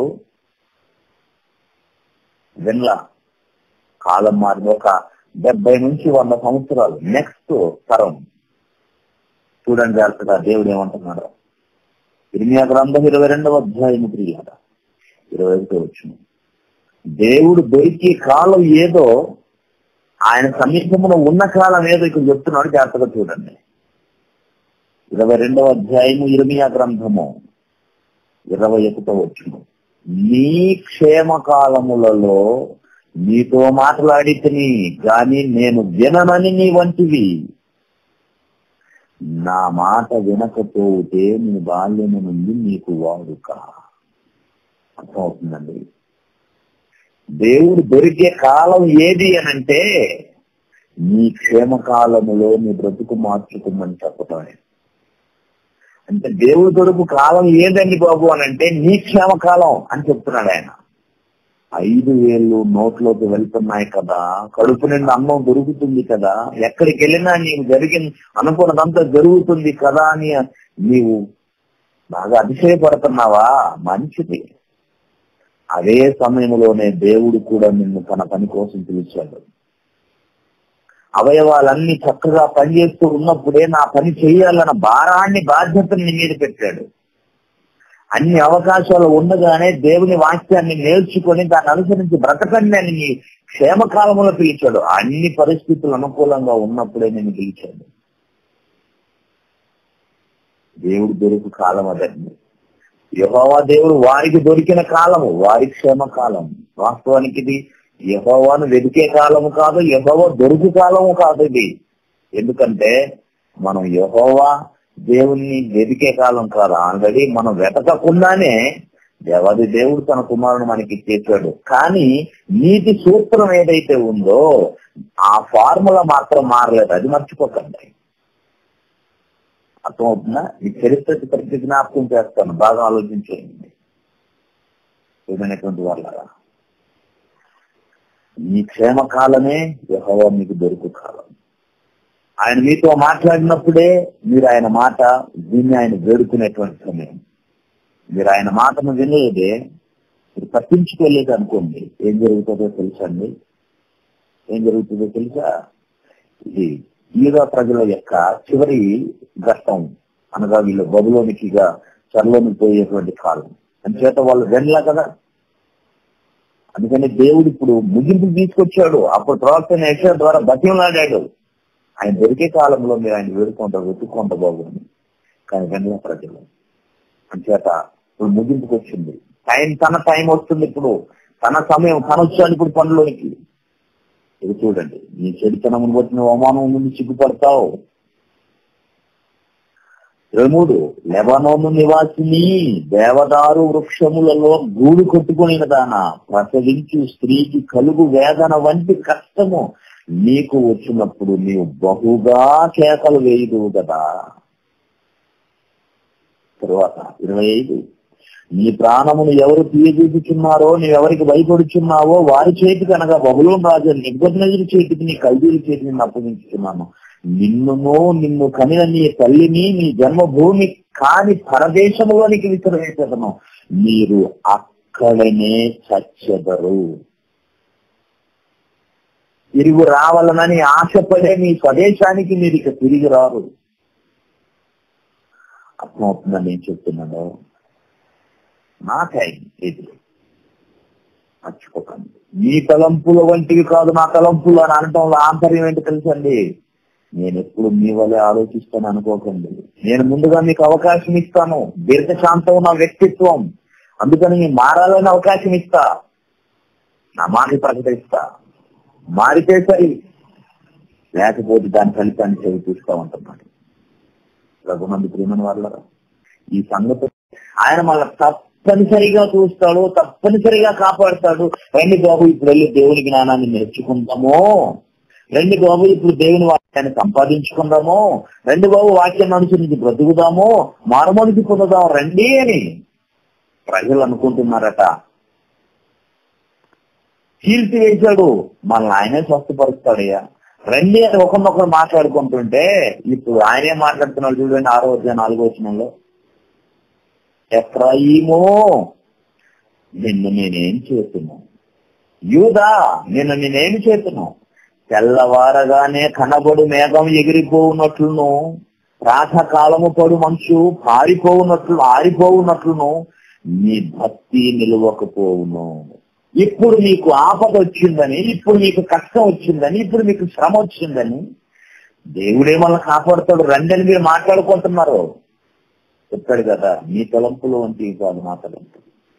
వినలా కాలం మారింది ఒక డెబ్బై నుంచి వంద సంవత్సరాలు నెక్స్ట్ తరం చూడండి జాగ్రత్తగా దేవుడు ఏమంటున్నాడు ఇర్మియా గ్రంథం ఇరవై రెండవ అధ్యాయం ప్రియాడ ఇరవై ఒకటి వచ్చిన దేవుడు దొరికే కాలం ఏదో ఆయన సమీపంలో ఉన్న కాలం ఏదో ఇక్కడ చెప్తున్నాడు జాగ్రత్తగా చూడండి ఇరవై రెండవ అధ్యాయము ఇర్మియా గ్రంథము ఇరవై ఒకటో వచ్చిన నీ క్షేమకాలములలో నీతో మాట్లాడితిని గాని నేను విననని నీ వంటివి నా మాట వినకపోతే నీ బాల్యము నుండి నీకు వాడుక అర్థమవుతుందండి దేవుడు దొరికే కాలం ఏది అనంటే నీ క్షేమకాలములో నీ బ్రతుకు మార్చుకోమని చెప్పటమే అంటే దేవుడు దొరుకు కాలం ఏదండి బాబు అని అంటే నీ క్షేమకాలం అని చెప్తున్నాడు ఆయన ఐదు వేలు నోట్లోకి వెళ్తున్నాయి కదా కడుపు నిండా అన్నం దొరుకుతుంది కదా ఎక్కడికి వెళ్ళినా నీకు జరిగిన అనుకున్నదంతా జరుగుతుంది కదా అని నీవు బాగా అతిశయపడుతున్నావా మంచిది అదే సమయంలోనే దేవుడు కూడా నిన్ను తన పని కోసం పిలిచాడు అవయవాలన్నీ చక్కగా పనిచేస్తూ ఉన్నప్పుడే నా పని చేయాలన్న భారాన్ని బాధ్యతని నీ మీద పెట్టాడు అన్ని అవకాశాలు ఉండగానే దేవుని వాక్యాన్ని నేర్చుకొని దాన్ని అనుసరించి బ్రతకండి అని నీ క్షేమకాలంలో పిలిచాడు అన్ని పరిస్థితులు అనుకూలంగా ఉన్నప్పుడే నేను పిలిచాడు దేవుడు దొరుకు కాలం అదండి యహోవా దేవుడు వారికి దొరికిన కాలము వారి క్షేమ కాలం వాస్తవానికి ఇది యహోవాను వెతికే కాలము కాదు యహోవా దొరుకు కాలము కాదు ఇది ఎందుకంటే మనం యహోవా దేవుణ్ణి వెతికే కాలం కాదు ఆల్రెడీ మనం వెతకకుండానే దేవాది దేవుడు తన కుమారుడు మనకి ఇచ్చేసాడు కానీ నీతి సూత్రం ఏదైతే ఉందో ఆ ఫార్ములా మాత్రం మారలేదు అది మర్చిపోకండి అర్థమవుతుందా ఈ చరిత్ర పరిస్థితి జ్ఞాపకం చేస్తాను బాగా ఆలోచించేయండి ఏమైనటువంటి వాళ్ళ మీ క్షేమ కాలమే యహోవా మీకు దొరుకు కాలం ఆయన మీతో మాట్లాడినప్పుడే మీరు ఆయన మాట విని ఆయన వేడుకునేటువంటి సమయం మీరు ఆయన మాటను వినలేదే మీరు పట్టించుకోలేదు అనుకోండి ఏం జరుగుతుందో తెలుసండి ఏం జరుగుతుందో తెలుసా ఇది ఈగా ప్రజల యొక్క చివరి ఘట్టం అనగా వీళ్ళు బబులోనికిగా చర్లోని పోయేటువంటి కాలం అంచేత వాళ్ళు వెనలా కదా అందుకని దేవుడు ఇప్పుడు ముగింపు తీసుకొచ్చాడు అప్పుడు ప్రవర్తన యక్ష ద్వారా బతిమలాడాడు ఆయన దొరికే కాలంలో మీరు ఆయన వేడుకుంటారు వెతుక్కుంటా బాగుంది కానీ వెనల ప్రజలు అంచేత ఇప్పుడు ముగింపుకి వచ్చింది టైం తన టైం వస్తుంది ఇప్పుడు తన సమయం తన వచ్చాడు ఇప్పుడు పనులోనికి ఇది చూడండి నీ చెడుతనమును బట్టి నువ్వు అవమానం నుండి సిగ్గుపడతావు ఇరవై మూడు లెబనోను నివాసిని దేవదారు వృక్షములలో గూడు కొట్టుకుని దాన ప్రసవించు స్త్రీకి కలుగు వేదన వంటి కష్టము నీకు వచ్చినప్పుడు నీవు బహుగా కేకలు వేయదు కదా తరువాత ఇరవై ఐదు నీ ప్రాణమును ఎవరు తీయజూపుచున్నారో నీవెవరికి భయపడుచున్నావో వారి చేతికి అనగా బహుళం రాజు నిబ్బద్నజుల చేతికి నీ కల్దీల చేతికి నేను అప్పగించుతున్నాను నిన్నును నిన్ను కనిన నీ తల్లిని నీ జన్మభూమి కాని పరదేశములోనికి విసిరవేసేదను మీరు అక్కడనే చచ్చెదరు తిరిగి రావాలనని ఆశపడే మీ స్వదేశానికి మీరు ఇక తిరిగి రారు అర్థమవుతుందని నేను చెప్తున్నాను నా టైం ఇది మర్చిపోకండి మీ తలంపుల వంటివి కాదు నా తలంపులు అని అనటంలో ఆంతర్యం ఏంటి తెలుసండి నేను ఎప్పుడు మీ వల్లే ఆలోచిస్తాను అనుకోకండి నేను ముందుగా మీకు అవకాశం ఇస్తాను దీర్ఘశాంతం నా వ్యక్తిత్వం అందుకని మీ మారాలని అవకాశం ఇస్తా నా మాట ప్రకటిస్తా మారితే సరి లేకపోతే దాని ఫలితాన్ని చెవి చూస్తూ ఉంటున్నాడు రఘుమంది ప్రేమని వాళ్ళ ఈ సంగతి ఆయన మళ్ళీ తప్పనిసరిగా చూస్తాడు తప్పనిసరిగా కాపాడుతాడు రండి బాబు ఇప్పుడు వెళ్ళి దేవుని జ్ఞానాన్ని నేర్చుకుందాము రెండు బాబు ఇప్పుడు దేవుని వాక్యాన్ని సంపాదించుకుందాము రెండు బాబు వాక్యాన్ని అనుసరించి బ్రతుకుదాము మారుమనిసి పొందుదాం రండి అని ప్రజలు అనుకుంటున్నారట చీల్చి వేశాడు మనల్ని ఆయనే స్వస్థపరుస్తాడయ్యా రండి అని ఒకరినొకరు మాట్లాడుకుంటుంటే ఇప్పుడు ఆయనే మాట్లాడుతున్నాడు చూడండి ఆరో అధ్యాయం నాలుగో వచనంలో ఎఫ్రాయిమో నిన్ను నేనేం చేస్తున్నాను యూదా నిన్ను నేనేమి చేస్తున్నాను తెల్లవారగానే కనబడు మేఘం ఎగిరిపోవునట్లును ప్రాతకాలము పడు మంచు పారిపోవునట్లు ఆరిపోవునట్లును నీ భక్తి నిలవకపోవును ఇప్పుడు మీకు ఆపద వచ్చిందని ఇప్పుడు మీకు కష్టం వచ్చిందని ఇప్పుడు మీకు శ్రమ వచ్చిందని దేవుడే మనల్ని కాపాడుతాడు రండి అని మీరు మాట్లాడుకుంటున్నారు చెప్పాడు కదా మీ తలంపులు వంటి కాదు నా తలంపు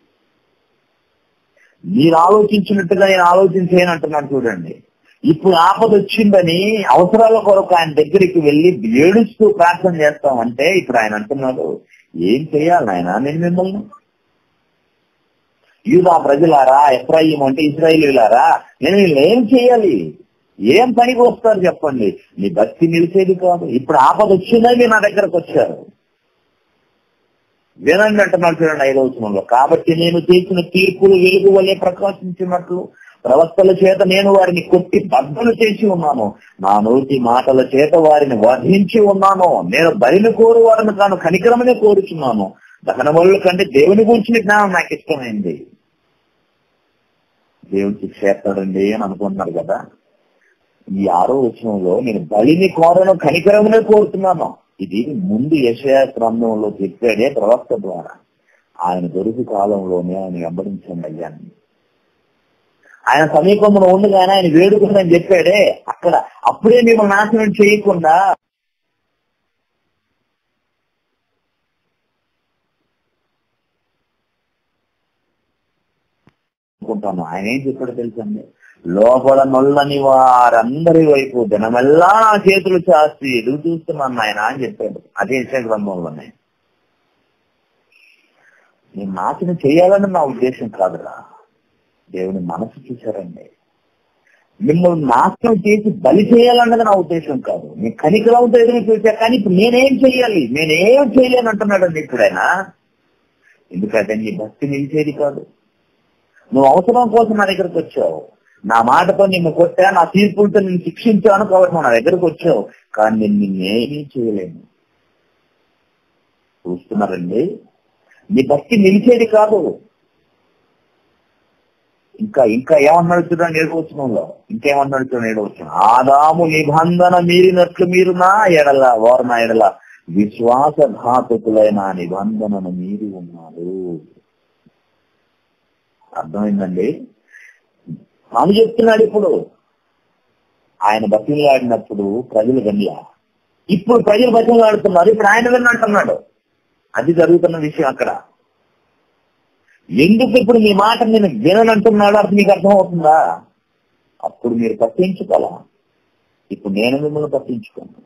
మీరు ఆలోచించినట్టుగా నేను ఆలోచించేయను అంటున్నాను చూడండి ఇప్పుడు ఆపద వచ్చిందని అవసరాల కొరకు ఆయన దగ్గరికి వెళ్ళి ఏడుస్తూ ప్రార్థన చేస్తామంటే ఇప్పుడు ఆయన అంటున్నాడు ఏం చేయాలి ఆయన నేను మిమ్మల్ని యూదా ప్రజలారా ఎఫ్రాయిం అంటే ఇస్రాయిలీలారా నేను వీళ్ళు ఏం చేయాలి ఏం పనికి వస్తారు చెప్పండి నీ భక్తి నిలిచేది కాదు ఇప్పుడు ఆపద వచ్చిందని మీరు నా దగ్గరకు వచ్చారు వినండి అంటున్నాడు చూడండి ఐదవ వచనంలో కాబట్టి నేను చేసిన తీర్పులు వెలుగు వలె ప్రకాశించినట్లు ప్రవక్తల చేత నేను వారిని కొట్టి బద్దలు చేసి ఉన్నాను నా నోటి మాటల చేత వారిని వధించి ఉన్నాను నేను బలిని కోరు వారిని తాను కనికరమనే కోరుచున్నాను దహన వల్ల కంటే దేవుని గురించిన జ్ఞానం నాకు ఇష్టమైంది దేవుడు శిక్ష చేస్తాడండి అని అనుకుంటున్నారు కదా ఈ ఆరో వచనంలో నేను బలిని కోరను కనికరమనే కోరుతున్నాను ఇది ముందు యశయ గ్రంథంలో చెప్పాడే ప్రవక్త ద్వారా ఆయన దొరికి కాలంలోనే ఆయన వెంబడించండి అయ్యాన్ని ఆయన సమీపంలో ఉండగానే ఆయన వేడుకుందని చెప్పాడే అక్కడ అప్పుడే మిమ్మల్ని నాశనం చేయకుండా అనుకుంటాను ఆయన ఏం చెప్పాడు తెలుసండి లోపల నొల్లని వారందరి వైపు దినమెల్లా నా చేతులు చాస్తి ఎదుగు చూస్తున్నాను ఆయన అని చెప్పాడు అదే విషయ గ్రంథంలోనే నేను నాశనం చేయాలని నా ఉద్దేశం కాదురా దేవుని మనసు చూశారండి మిమ్మల్ని నాశనం చేసి బలి చేయాలన్నది నా ఉద్దేశం కాదు మీ కనికరంతో ఎదురు చూసా కానీ ఇప్పుడు నేనేం చెయ్యాలి నేనేం చేయలేను అంటున్నాడండి ఇప్పుడైనా ఎందుకంటే నీ భక్తి నిలిచేది కాదు నువ్వు అవసరం కోసం నా దగ్గరకు వచ్చావు నా మాటతో నిన్ను కొట్టా నా తీర్పులతో నిన్ను శిక్షించాను కాబట్టి నువ్వు నా దగ్గరకు వచ్చావు కానీ నేను నిన్నేమీ చేయలేను చూస్తున్నారండి నీ భక్తి నిలిచేది కాదు ఇంకా ఇంకా ఏమన్నాడు చూడండి ఏడవచనంలో ఇంకేమన్నాడు చూడండి ఏడవచనం ఆదాము నిబంధన మీరినట్లు మీరు నా ఎడల వారు నా ఎడల విశ్వాసఘాతకులైన నిబంధనను మీరి ఉన్నారు అర్థమైందండి తాను చెప్తున్నాడు ఇప్పుడు ఆయన బతిలాడినప్పుడు ప్రజలు వినలా ఇప్పుడు ప్రజలు బతిలాడుతున్నారు ఇప్పుడు ఆయన విన్నంటున్నాడు అది జరుగుతున్న విషయం అక్కడ ఎందుకు ఇప్పుడు మీ మాట నేను విననంటున్నాడు అది మీకు అర్థమవుతుందా అప్పుడు మీరు పట్టించుకోవాలా ఇప్పుడు నేను మిమ్మల్ని పట్టించుకోను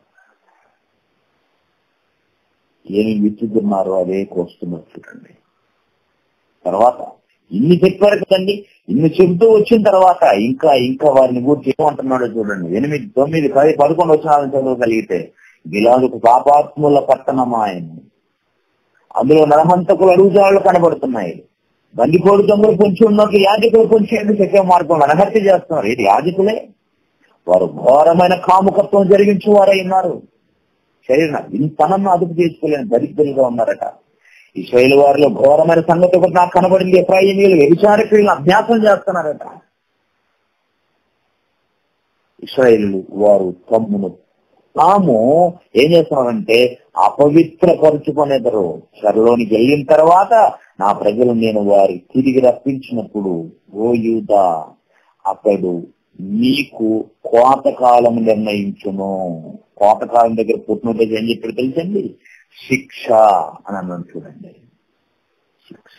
ఏమి విచ్చుతున్నారో అదే కోస్తున్నారు చూడండి తర్వాత ఇన్ని చెప్పారు కదండి ఇన్ని చెబుతూ వచ్చిన తర్వాత ఇంకా ఇంకా వారిని గురించి ఏమంటున్నాడో చూడండి ఎనిమిది తొమ్మిది పది పదకొండు వచ్చిన చదవగలిగితే గిలాదుకు పాపాత్ముల పట్టణం ఆయన అందులో నరహంతకులు అడుగుజాళ్ళు కనబడుతున్నాయి బందికోడు దొంగలు పొంచి ఉన్నట్లు యాజకులు పొంచి శక్య మార్గం అనహత్య చేస్తున్నారు ఇది యాజకులే వారు ఘోరమైన కాముకత్వం జరిగించి వారై ఉన్నారు శరీరం ఇంతనన్ను అదుపు చేసుకోలేని దరిద్రులుగా ఉన్నారట ఇస్రాయేల్ వారిలో ఘోరమైన సంగతి ఒకటి నాకు కనబడింది ఎఫ్రాయిమీలు వ్యభిచార క్రియలు అభ్యాసం చేస్తున్నారట ఇస్రాయేల్ వారు తమ్మును తాము ఏం చేస్తున్నారంటే అపవిత్రపరుచుకునేదరు చెరలోనికి వెళ్ళిన తర్వాత నా ప్రజలు నేను వారి తిరిగి రప్పించినప్పుడు ఓ యూదా అతడు నీకు కోతకాలం నిర్ణయించును కోతకాలం దగ్గర పుట్టినట్టు ఏం చెప్పాడు తెలుసండి శిక్ష అని అన్నాను చూడండి శిక్ష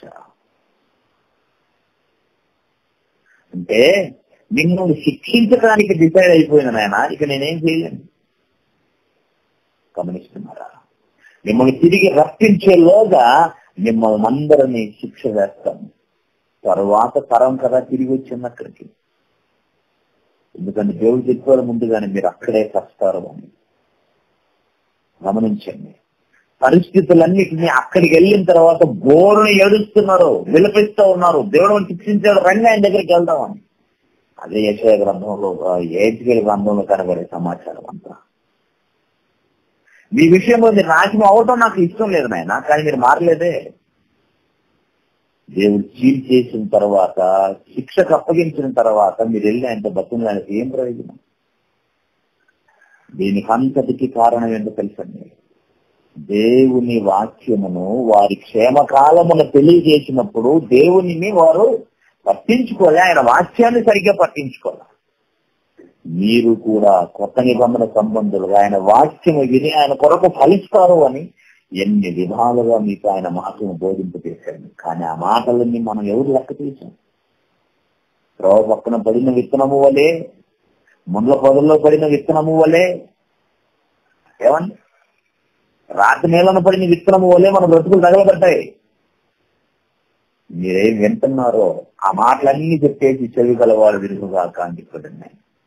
అంటే మిమ్మల్ని శిక్షించడానికి డిసైడ్ అయిపోయింది నాయన ఇక నేనేం చేయలేను గమనిస్తున్నారా మిమ్మల్ని తిరిగి రప్పించేలోగా మిమ్మల్ని అందరినీ శిక్ష వేస్తాను తర్వాత తరం కదా తిరిగి వచ్చింది అక్కడికి ఎందుకంటే దేవుడు చెప్పారు ముందుగానే మీరు అక్కడే కష్టారు అని గమనించండి పరిస్థితులన్నిటినీ అక్కడికి వెళ్ళిన తర్వాత బోరుని ఏడుస్తున్నారు విలపిస్తూ ఉన్నారు దేవుడు శిక్షించాడు రండి ఆయన దగ్గరికి వెళ్దామని అదే యశయ గ్రంథంలో ఏజ్కేల్ గ్రంథంలో కనబడే సమాచారం అంతా మీ విషయంలో మీరు నాశనం అవటం నాకు ఇష్టం లేదు నాయన కానీ మీరు మారలేదే దేవుడు చీల్ చేసిన తర్వాత శిక్షకు అప్పగించిన తర్వాత మీరు వెళ్ళి ఆయనతో బతుకులానికి ఏం ప్రయోజనం దీనికి అంతటికి కారణం ఏంటో తెలుసండి దేవుని వాక్యమును వారి క్షేమకాలమును తెలియజేసినప్పుడు దేవునిని వారు పట్టించుకోలే ఆయన వాక్యాన్ని సరిగ్గా పట్టించుకోలే మీరు కూడా కొత్త నిబంధన సంబంధులుగా ఆయన వాక్యము విని ఆయన కొరకు ఫలిస్తారు అని ఎన్ని విధాలుగా మీకు ఆయన మాటలను బోధింపు చేశాడు కానీ ఆ మాటలన్నీ మనం ఎవరు లెక్క తీసాం త్రోవ పక్కన పడిన విత్తనము వలె ముండ్ల పొదల్లో పడిన విత్తనము వలె ఏమండి రాతి నేలను పడిన విత్తనము వలె మన బ్రతుకులు తగలబడ్డాయి మీరేం వింటున్నారో ఆ మాటలన్నీ చెప్పేసి చెవి గలవాడు విరుగుగా కాంతిపడండి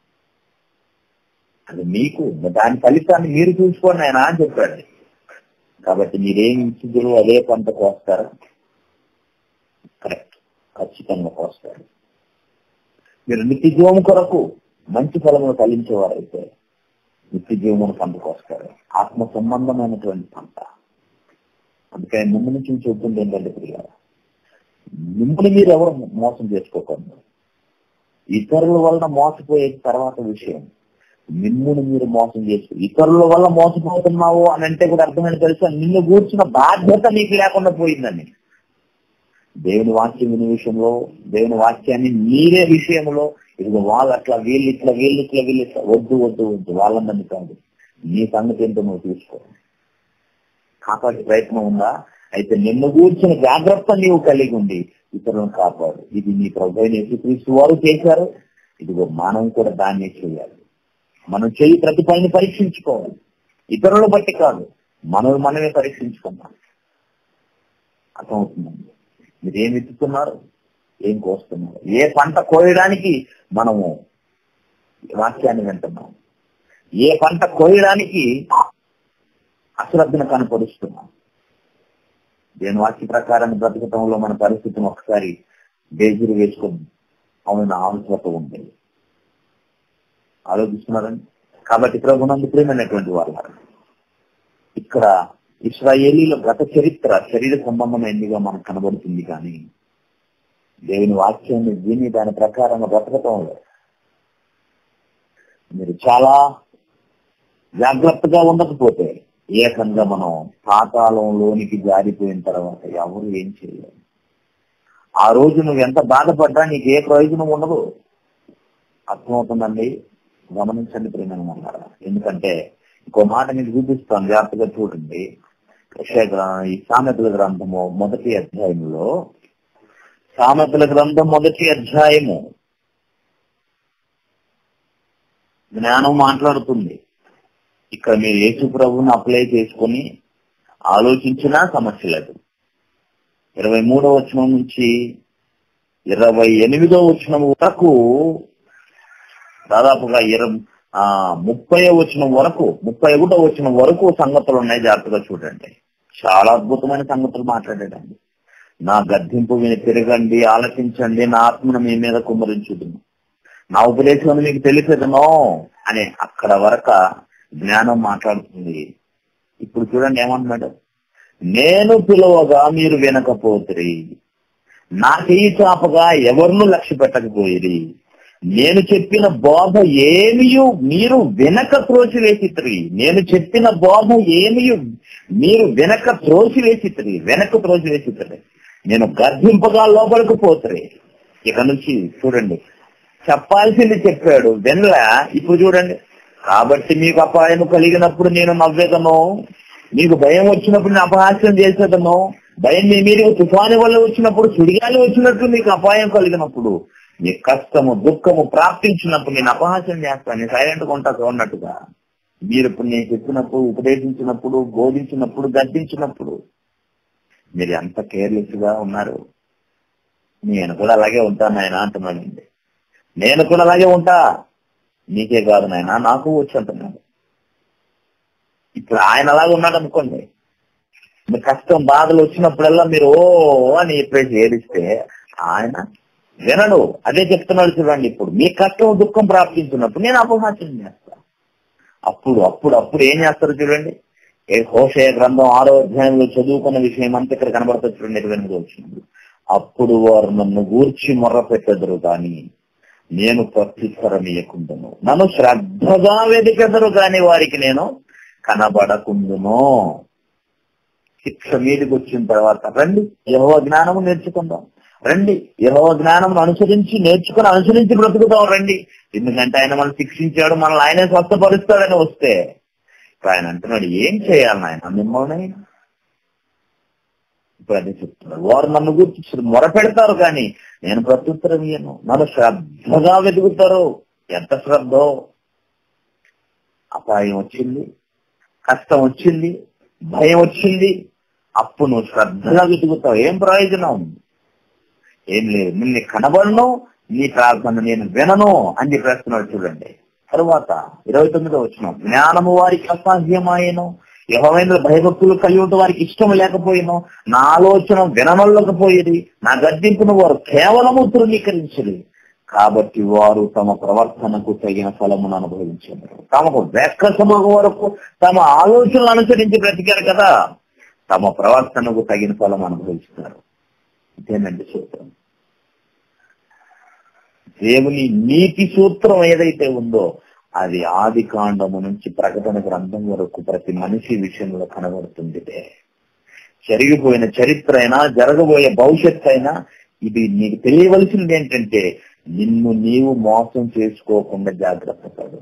అది మీకు దాని ఫలితాన్ని మీరు చూసుకోండి ఆయన అని చెప్పాడు కాబట్టి మీరేం ఇచ్చిందో అదే పంట కోస్తారు కరెక్ట్ ఖచ్చితంగా కోస్తారు మీరు నిత్య జీవము కొరకు మంచి ఫలములు ఫలించేవారైతే నిత్య జీవమును పంట కోస్తారు ఆత్మ సంబంధమైనటువంటి పంట అందుకని ముందు నుంచి చెబుతుంది ఏంటంటే ప్రియ మిమ్మల్ని మీరు ఎవరు మోసం చేసుకోకండి ఇతరుల వలన మోసపోయే తర్వాత విషయం మిమ్ముని మీరు మోసం చేస్తూ ఇతరుల వల్ల మోసపోతున్నావు అని అంటే కూడా అర్థమైన తెలుసా నిన్ను కూర్చున్న బాధ్యత నీకు లేకుండా పోయిందని దేవుని వాక్యం వినే విషయంలో దేవుని వాక్యాన్ని మీరే విషయంలో ఇది వాళ్ళు అట్లా వీళ్ళు ఇట్లా వీళ్ళు ఇట్లా వీళ్ళు ఇట్లా వద్దు వద్దు వద్దు వాళ్ళందరినీ కాదు నీ సంగతి ఏంటో నువ్వు తీసుకో కాపాడే ప్రయత్నం ఉందా అయితే నిన్ను కూర్చిన జాగ్రత్త నీవు కలిగి ఉండి ఇతరులను కాపాడు ఇది నీ ప్రభు యేసుక్రీస్తు వారు చేశారు ఇదిగో మనం కూడా దాన్నే చేయాలి మనం చేయి ప్రతి పనిని పరీక్షించుకోవాలి ఇతరులను బట్టి కాదు మనల్ని మనమే పరీక్షించుకున్నాం అర్థమవుతుందండి మీరు ఏం ఎత్తుతున్నారు ఏం కోస్తున్నారు ఏ పంట కోయడానికి మనము వాక్యాన్ని వింటున్నాం ఏ పంట కోయడానికి అశ్రద్ధను కనపరుస్తున్నాం దేని వాక్య ప్రకారం బ్రతకటంలో మన పరిస్థితిని ఒకసారి బేజీలు వేసుకొని అవును ఆవశ్యకత ఉంది ఆలోచిస్తున్నారండి కాబట్టి ప్రభునందు ప్రేమైనటువంటి వాళ్ళ ఇక్కడ ఇస్రాయేలీల గత చరిత్ర శరీర సంబంధమైనదిగా మనకు కనబడుతుంది కానీ దేవుని వాక్యాన్ని విని దాని ప్రకారంగా బ్రతకటంలో మీరు చాలా జాగ్రత్తగా ఉండకపోతే ఏకంగా మనం పాతాళంలోనికి జారిపోయిన తర్వాత ఎవరు ఏం చేయలేరు ఆ రోజు నువ్వు ఎంత బాధపడ్డా నీకు ఏ ప్రయోజనం ఉండదు అర్థమవుతుందండి గమనించండి ప్రేమ అన్నారా ఎందుకంటే ఇంకో మాట మీకు చూపిస్తాను జాగ్రత్తగా చూడండి యెషయా గ్ర- ఈ సామెతల గ్రంథము మొదటి అధ్యాయంలో సామెతల గ్రంథం మొదటి అధ్యాయము జ్ఞానం మాట్లాడుతుంది ఇక్కడ మీరు యేసు ప్రభువుని అప్లై చేసుకొని ఆలోచించినా సమస్య లేదు ఇరవై మూడో వచనం నుంచి ఇరవై ఎనిమిదో వచనం వరకు దాదాపుగా ఇరవై ఆ ముప్పై వచనం వరకు ముప్పై ఒకటో వచనం వరకు సంగతులు ఉన్నాయి జాగ్రత్తగా చూడండి చాలా అద్భుతమైన సంగతులు మాట్లాడాడండి నా గద్దింపు విని తిరగండి ఆలకించండి నా ఆత్మను మీ మీద కుమ్మరించుదును నా ఉపదేశం మీకు తెలిసేదనో అని అక్కడ వరక జ్ఞానం మాట్లాడుతుంది ఇప్పుడు చూడండి ఏమంటున్నాడు నేను పిలువగా మీరు వినకపోతురి నా చెయ్యి చాపగా ఎవరినూ లక్ష్య పెట్టకపోయిరి నేను చెప్పిన బోధ ఏమియు మీరు వెనక త్రోసివేసిత్రి నేను చెప్పిన బోధ ఏమియు మీరు వెనక త్రోసివేసిత్రి వెనక త్రోసివేసిత్రి నేను గర్భింపగా లోపలికి పోతురి ఇక నుంచి చూడండి చెప్పాల్సింది చెప్పాడు వెనలా ఇప్పుడు చూడండి కాబట్టి మీకు అపాయం కలిగినప్పుడు నేను నవ్వేదను మీకు భయం వచ్చినప్పుడు నేను అపహాస్యం చేసేదను భయం మీ మీదకి తుఫాను వల్ల వచ్చినప్పుడు సుడిగాలి వచ్చినట్లు మీకు అపాయం కలిగినప్పుడు మీ కష్టము దుఃఖము ప్రాప్తించినప్పుడు నేను అపహాస్యం చేస్తాను నేను సైలెంట్ గా ఉంటా చూడనట్టుగా మీరు ఇప్పుడు నేను చెప్పినప్పుడు ఉపదేశించినప్పుడు బోధించినప్పుడు గద్దించినప్పుడు మీరు ఎంత కేర్లెస్ గా ఉన్నారు నేను కూడా అలాగే ఉంటాను ఆయన అంటున్నానండి నేను కూడా అలాగే ఉంటా నీకే కాదు నాయన నాకు వచ్చి అంటున్నాడు ఇప్పుడు ఆయన అలాగే ఉన్నాడు అనుకోండి మీ కష్టం బాధలు వచ్చినప్పుడల్లా మీరు ఓ అని చెప్పేసి ఏడిస్తే ఆయన వినడు అదే చెప్తున్నాడు చూడండి ఇప్పుడు మీ కష్టం దుఃఖం ప్రాప్తించినప్పుడు నేను అపహాస్యం చేస్తా అప్పుడు అప్పుడు అప్పుడు ఏం చేస్తారు చూడండి ఏ హోషయ గ్రంథం ఆరో అధ్యాయంలో చదువుకున్న విషయం అంతా ఇక్కడ కనబడుతుంది చూడండి ఇరవై ఎనిమిది వచ్చినప్పుడు అప్పుడు వారు నన్ను గూర్చి మొర్ర పెట్టెదరు కానీ నేను ప్రత్యుత్తరమీయకుండును నన్ను శ్రద్ధగా వెదికెదరు కాని వారికి నేను కనబడకుండును శిక్ష మీదకి వచ్చిన తర్వాత రండి యహో జ్ఞానము నేర్చుకుందాం రండి యహో జ్ఞానం అనుసరించి నేర్చుకుని అనుసరించి బ్రతుకుతాం రండి ఎందుకంటే ఆయన మనం శిక్షించాడు మనల్ని ఆయనే స్వస్థపరుస్తాడని వస్తే ఇప్పుడు ఆయన అంటున్నాడు ఏం చేయాలి ఆయన మిమ్మల్ని ఇప్పుడు అదే చెప్తున్నారు వారు నన్ను గుర్తి మొరపెడతారు కానీ నేను ప్రత్యుత్తరం ఇయ్యను నన్ను శ్రద్ధగా వెతుకుతారు ఎంత శ్రద్ధో అపాయం వచ్చింది కష్టం వచ్చింది భయం వచ్చింది అప్పుడు నువ్వు శ్రద్ధగా వెతుకుతావు ఏం ప్రయోజనం ఏం లేదు నిన్ను కనబడను నీ ప్రార్థన నేను వినను అని చెప్పేస్తున్నాడు చూడండి తరువాత ఇరవై తొమ్మిదో వచ్చిన జ్ఞానము వారికి అసాధ్యమాయను యహోవేంద్ర భయభక్తులు కలిగి ఉంటే వారికి ఇష్టం లేకపోయినో నా ఆలోచన విననొల్లకపోయేది నా గద్దింపును వారు కేవలము తృణీకరించలేదు కాబట్టి వారు తమ ప్రవర్తనకు తగిన ఫలమును అనుభవించారు తమకు వెక్కసము వరకు తమ ఆలోచనలు అనుసరించి బ్రతికారు కదా తమ ప్రవర్తనకు తగిన ఫలం అనుభవిస్తారు ఇదేనండి సూత్రం దేవుని నీతి సూత్రం ఏదైతే ఉందో అది ఆది కాండము నుంచి ప్రకటన గ్రంథం వరకు ప్రతి మనిషి విషయంలో కనబడుతుంది జరిగిపోయిన చరిత్ర అయినా జరగబోయే భవిష్యత్తు అయినా ఇది నీకు తెలియవలసింది ఏంటంటే నిన్ను నీవు మోసం చేసుకోకుండా జాగ్రత్త పడు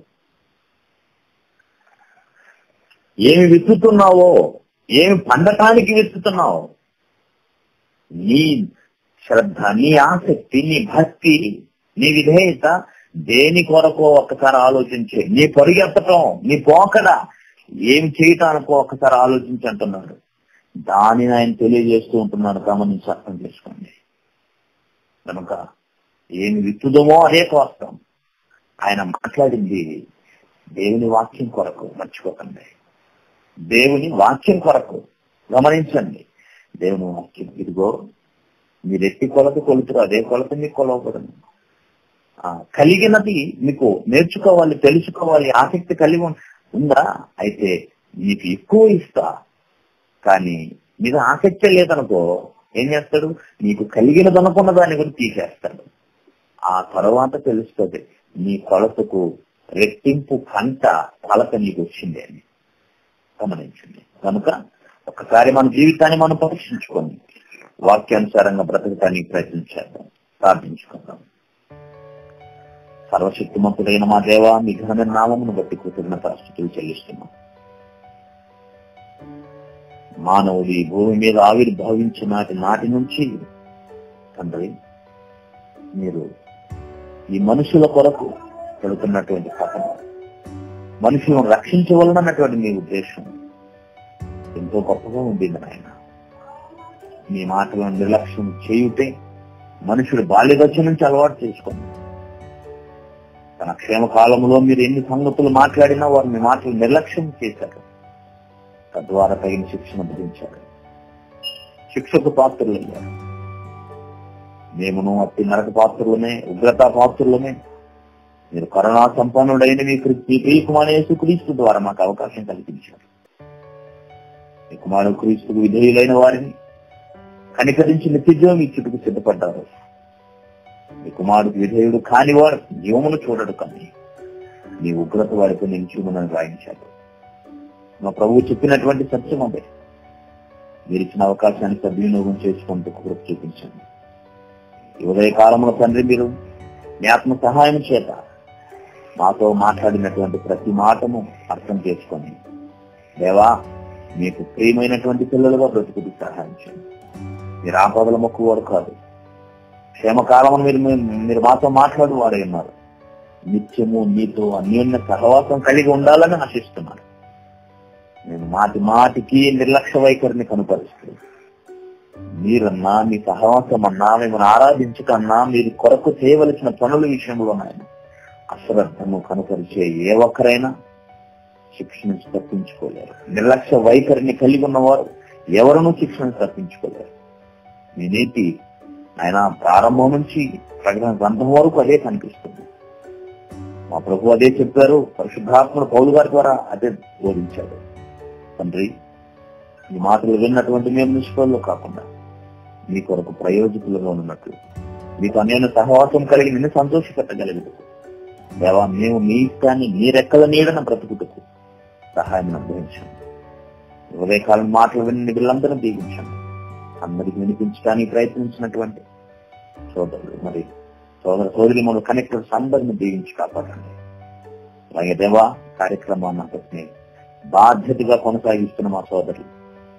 ఏమి విత్తుతున్నావో ఏమి పండటానికి విత్తుతున్నావు నీ శ్రద్ధ నీ ఆసక్తి నీ భక్తి నీ విధేయత దేని కొరకో ఒక్కసారి ఆలోచించే నీ పరిగెత్తటం నీ పోకడ ఏమి చేయటానికో ఒక్కసారి ఆలోచించి అంటున్నాడు దానిని ఆయన తెలియజేస్తూ ఉంటున్నాడు గమనించి అర్థం చేసుకోండి కనుక ఏమి విత్తుదమో అదే కోస్తాం ఆయన మాట్లాడింది దేవుని వాక్యం కొరకు మర్చిపోకండి దేవుని వాక్యం కొరకు గమనించండి దేవుని వాక్యం ఇదిగో మీరు ఎట్టి కొలత కొలుతురు అదే కొలత మీకు కొలవబడను ఆ, కలిగినది మీకు నేర్చుకోవాలి తెలుసుకోవాలి ఆసక్తి కలిగి ఉం- ఉందా అయితే మీకు ఎక్కువ ఇస్తా కానీ మీకు ఆసక్తి లేదనుకో ఏం చేస్తాడు నీకు కలిగినది అనుకున్న దాన్ని కూడా తీసేస్తాడు ఆ తర్వాత తెలుస్తుంది నీ కొలతకు రెట్టింపు కంట కొలత నీకు వచ్చింది అని గమనించండి కనుక ఒకసారి మన జీవితాన్ని మనం పరీక్షించుకోండి వాక్యానుసారంగా బ్రతకటానికి ప్రయత్నించేద్దాం ప్రార్థించుకుందాం సర్వశక్తిమంతుడైన మా దేవ మీ ఘన నామమును బట్టి కృతజ్ఞత స్థితులు చెల్లిస్తున్నాం మానవుడు ఈ భూమి మీద ఆవిర్భవించిన నాటి నాటి నుంచి తండ్రి మీరు ఈ మనుషుల కొరకు పెడుతున్నటువంటి కథను మనుషులను రక్షించవలనన్నటువంటి మీ ఉద్దేశం ఎంతో గొప్పగా ఉండింది నాయన మీ మాటలను నిర్లక్ష్యం చేయుటే మనుషుడు బాల్యదశ నుంచి అలవాటు చేసుకోండి తన క్షేమ కాలంలో మీరు ఎన్ని సంగతులు మాట్లాడినా వారు మీ మాటలు నిర్లక్ష్యం చేశారు తద్వారా తగిన శిక్షణ విధించారు శిక్షకు పాత్రులయ్యారు మేమును అతి నరక పాత్రులమే ఉగ్రతా పాత్రులమే మీరు కరుణా సంపన్నుడైన మీ కృ- మీ ప్రియ కుమారు క్రీస్తు ద్వారా మాకు అవకాశం కల్పించారు మీ కుమారు క్రీస్తుకు విధేయులైన వారిని కనికరించి నిత్యజీవం మీ చుట్టుకు సిద్ధపడ్డారు మీ కుమారుడికి విధేయుడు కానివాడు జీవమును చూడడు కానీ మీ ఉగ్రత వాడితో నిలిచిమని రాయించాడు మా ప్రభువు చెప్పినటువంటి సత్యం అదే మీరు ఇచ్చిన అవకాశాన్ని సద్వినియోగం చేసుకుంటూ కృప చూపించండి ఈ ఉదయ కాలంలో తండ్రి మీరు మీ ఆత్మ సహాయం చేత మాతో మాట్లాడినటువంటి ప్రతి మాటను అర్థం చేసుకొని దేవా మీకు ప్రియమైనటువంటి పిల్లలుగా బ్రతుకుతూ సహాయం చేయండి మీరు ఆపదల మొక్కువాడు కాదు క్షేమకాలమును మీరు మీరు మాతో మాట్లాడు వాడే ఉన్నారు నిత్యము మీతో అన్యోన్య సహవాసం కలిగి ఉండాలని ఆశిస్తున్నారు నేను మాటి మాటికి నిర్లక్ష్య వైఖరిని కనుపరుస్తూ మీరన్నా మీ సహవాసం అన్నా మిమ్మల్ని ఆరాధించకన్నా మీరు కొరకు చేయవలసిన పనుల విషయంలో నాయన అశ్రద్ధను కనుపరిచే ఏ ఒక్కరైనా శిక్షణ నుంచి తప్పించుకోలేరు నిర్లక్ష్య వైఖరిని కలిగి ఉన్నవారు ఎవరునూ శిక్షణ నుంచి తప్పించుకోలేరు మీ నీతి ఆయన ప్రారంభం నుంచి ప్రకటన గ్రంథం వరకు అదే కనిపిస్తుంది మా ప్రభు అదే చెప్పారు పరిశుద్ధాత్మడు పౌలు గారి ద్వారా అదే బోధించాడు తండ్రి ఈ మాటలు విన్నటువంటి మేము నిష్ఫలంలో కాకుండా మీ కొరకు ప్రయోజకులుగా ఉన్నట్లు మీకు అన్యాయ సహవాసం కలిగి నిన్ను సంతోషపెట్టగలిగదు దేవా మేము మీ ఇష్టాన్ని మీ రెక్కల నీడన బ్రతుకుటకు సహాయం అనుభవించండి ఉదయకాలం మాటలు విని వీళ్ళందరూ దీవించండి అందరికి వినిపించడానికి ప్రయత్నించినటువంటి సోదరులు మరి సోదర సోదరి మన కనెక్టర్స్ అందరిని దీవించి కాపాడండి అలాగే దేవా కార్యక్రమాన్ని అంతటిని బాధ్యతగా కొనసాగిస్తున్న మా సోదరులు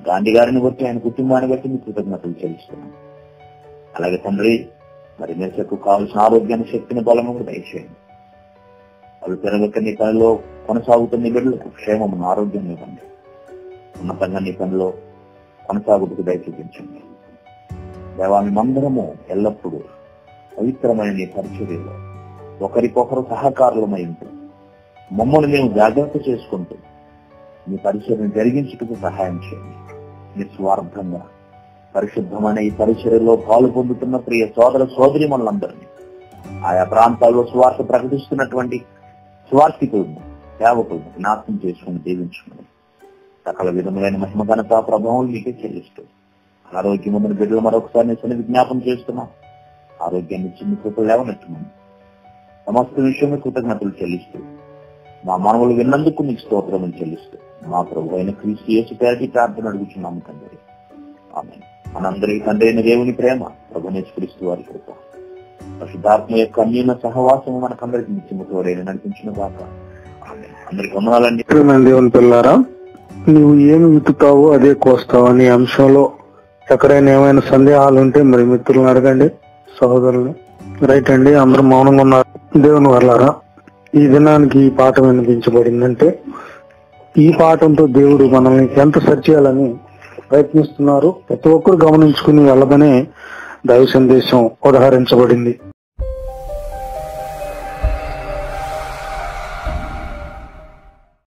గాంధీ గారిని బట్టి ఆయన కుటుంబాన్ని బట్టి మీ కృతజ్ఞతలు చెల్లిస్తున్నాం అలాగే తండ్రి మరి మెసకు కావాల్సిన ఆరోగ్యాన్ని శక్తిని బలము కూడా దయచేయండి అవి పెరగక నీ పనిలో కొనసాగుతున్న నీ బిడ్డలకు క్షేమము ఆరోగ్యం ఇవ్వండి ఉన్నతంగా నీ పనిలో కొనసాగుటకు దయ చూపించండి దేవా మేమందరము ఎల్లప్పుడూ పవిత్రమైన నీ పరిచర్యలో ఒకరికొకరు సహకారులమై ఉంటూ మమ్మల్ని మేము జాగ్రత్త చేసుకుంటూ మీ పరిచర్యను జరిగించుటకు సహాయం చేయండి నిస్వార్థంగా పరిశుద్ధమైన ఈ పరిచర్యలో పాలు పొందుతున్న ప్రియ సోదర సోదరి మనందరినీ ఆయా ప్రాంతాల్లో స్వార్థ ప్రకటిస్తున్నటువంటి స్వార్థికులను సేవకులను జ్ఞాపకం చేసుకుని దీవించుకుని సకల విధములైన మహిమ ఘనత ప్రభావం మీకే చెల్లిస్తూ ఆరోగ్యమున్న బిడ్డలు మరొకసారి నేను విజ్ఞాపం చేస్తున్నాం ఆరోగ్యాన్ని చిన్న కృపలు లేవనెట్టున్నాను సమస్త విషయమే కృతజ్ఞతలు చెల్లిస్తూ మా మనవులు విన్నందుకు మీకు స్తోత్రములు చెల్లిస్తూ మా ప్రభు అయిన క్రీస్తు యేసు పేరటి ప్రార్థన అడుగుచున్నాము తండ్రి ఆమె మనందరికీ తండ్రి అయిన దేవుని ప్రేమ ప్రభునేశ్వరిస్తూ వారి కృప పరిశుద్ధాత్మ యొక్క అన్యూన సహవాసము మనకందరికి నిత్యము తోడైన నడిపించిన దాకా ఆమె అందరికి వందనాలండి ప్రియమైన దేవుని పిల్లారా నువ్వు ఏమి విత్తుతావో అదే కోస్తావు అనే అంశంలో ఎక్కడైనా ఏమైనా సందేహాలు ఉంటే మరి మిత్రులను అడగండి సహోదరులు రైట్ అండి అందరూ మౌనంగా ఉన్నారు దేవుని వర్లారా ఈ దినానికి ఈ పాఠం వినిపించబడిందంటే ఈ పాఠంతో దేవుడు మనల్ని ఎంత సెర్చ్ చేయాలని ప్రయత్నిస్తున్నారు ప్రతి ఒక్కరు గమనించుకుని వెళ్ళమనే దైవ సందేశం ఉదహరించబడింది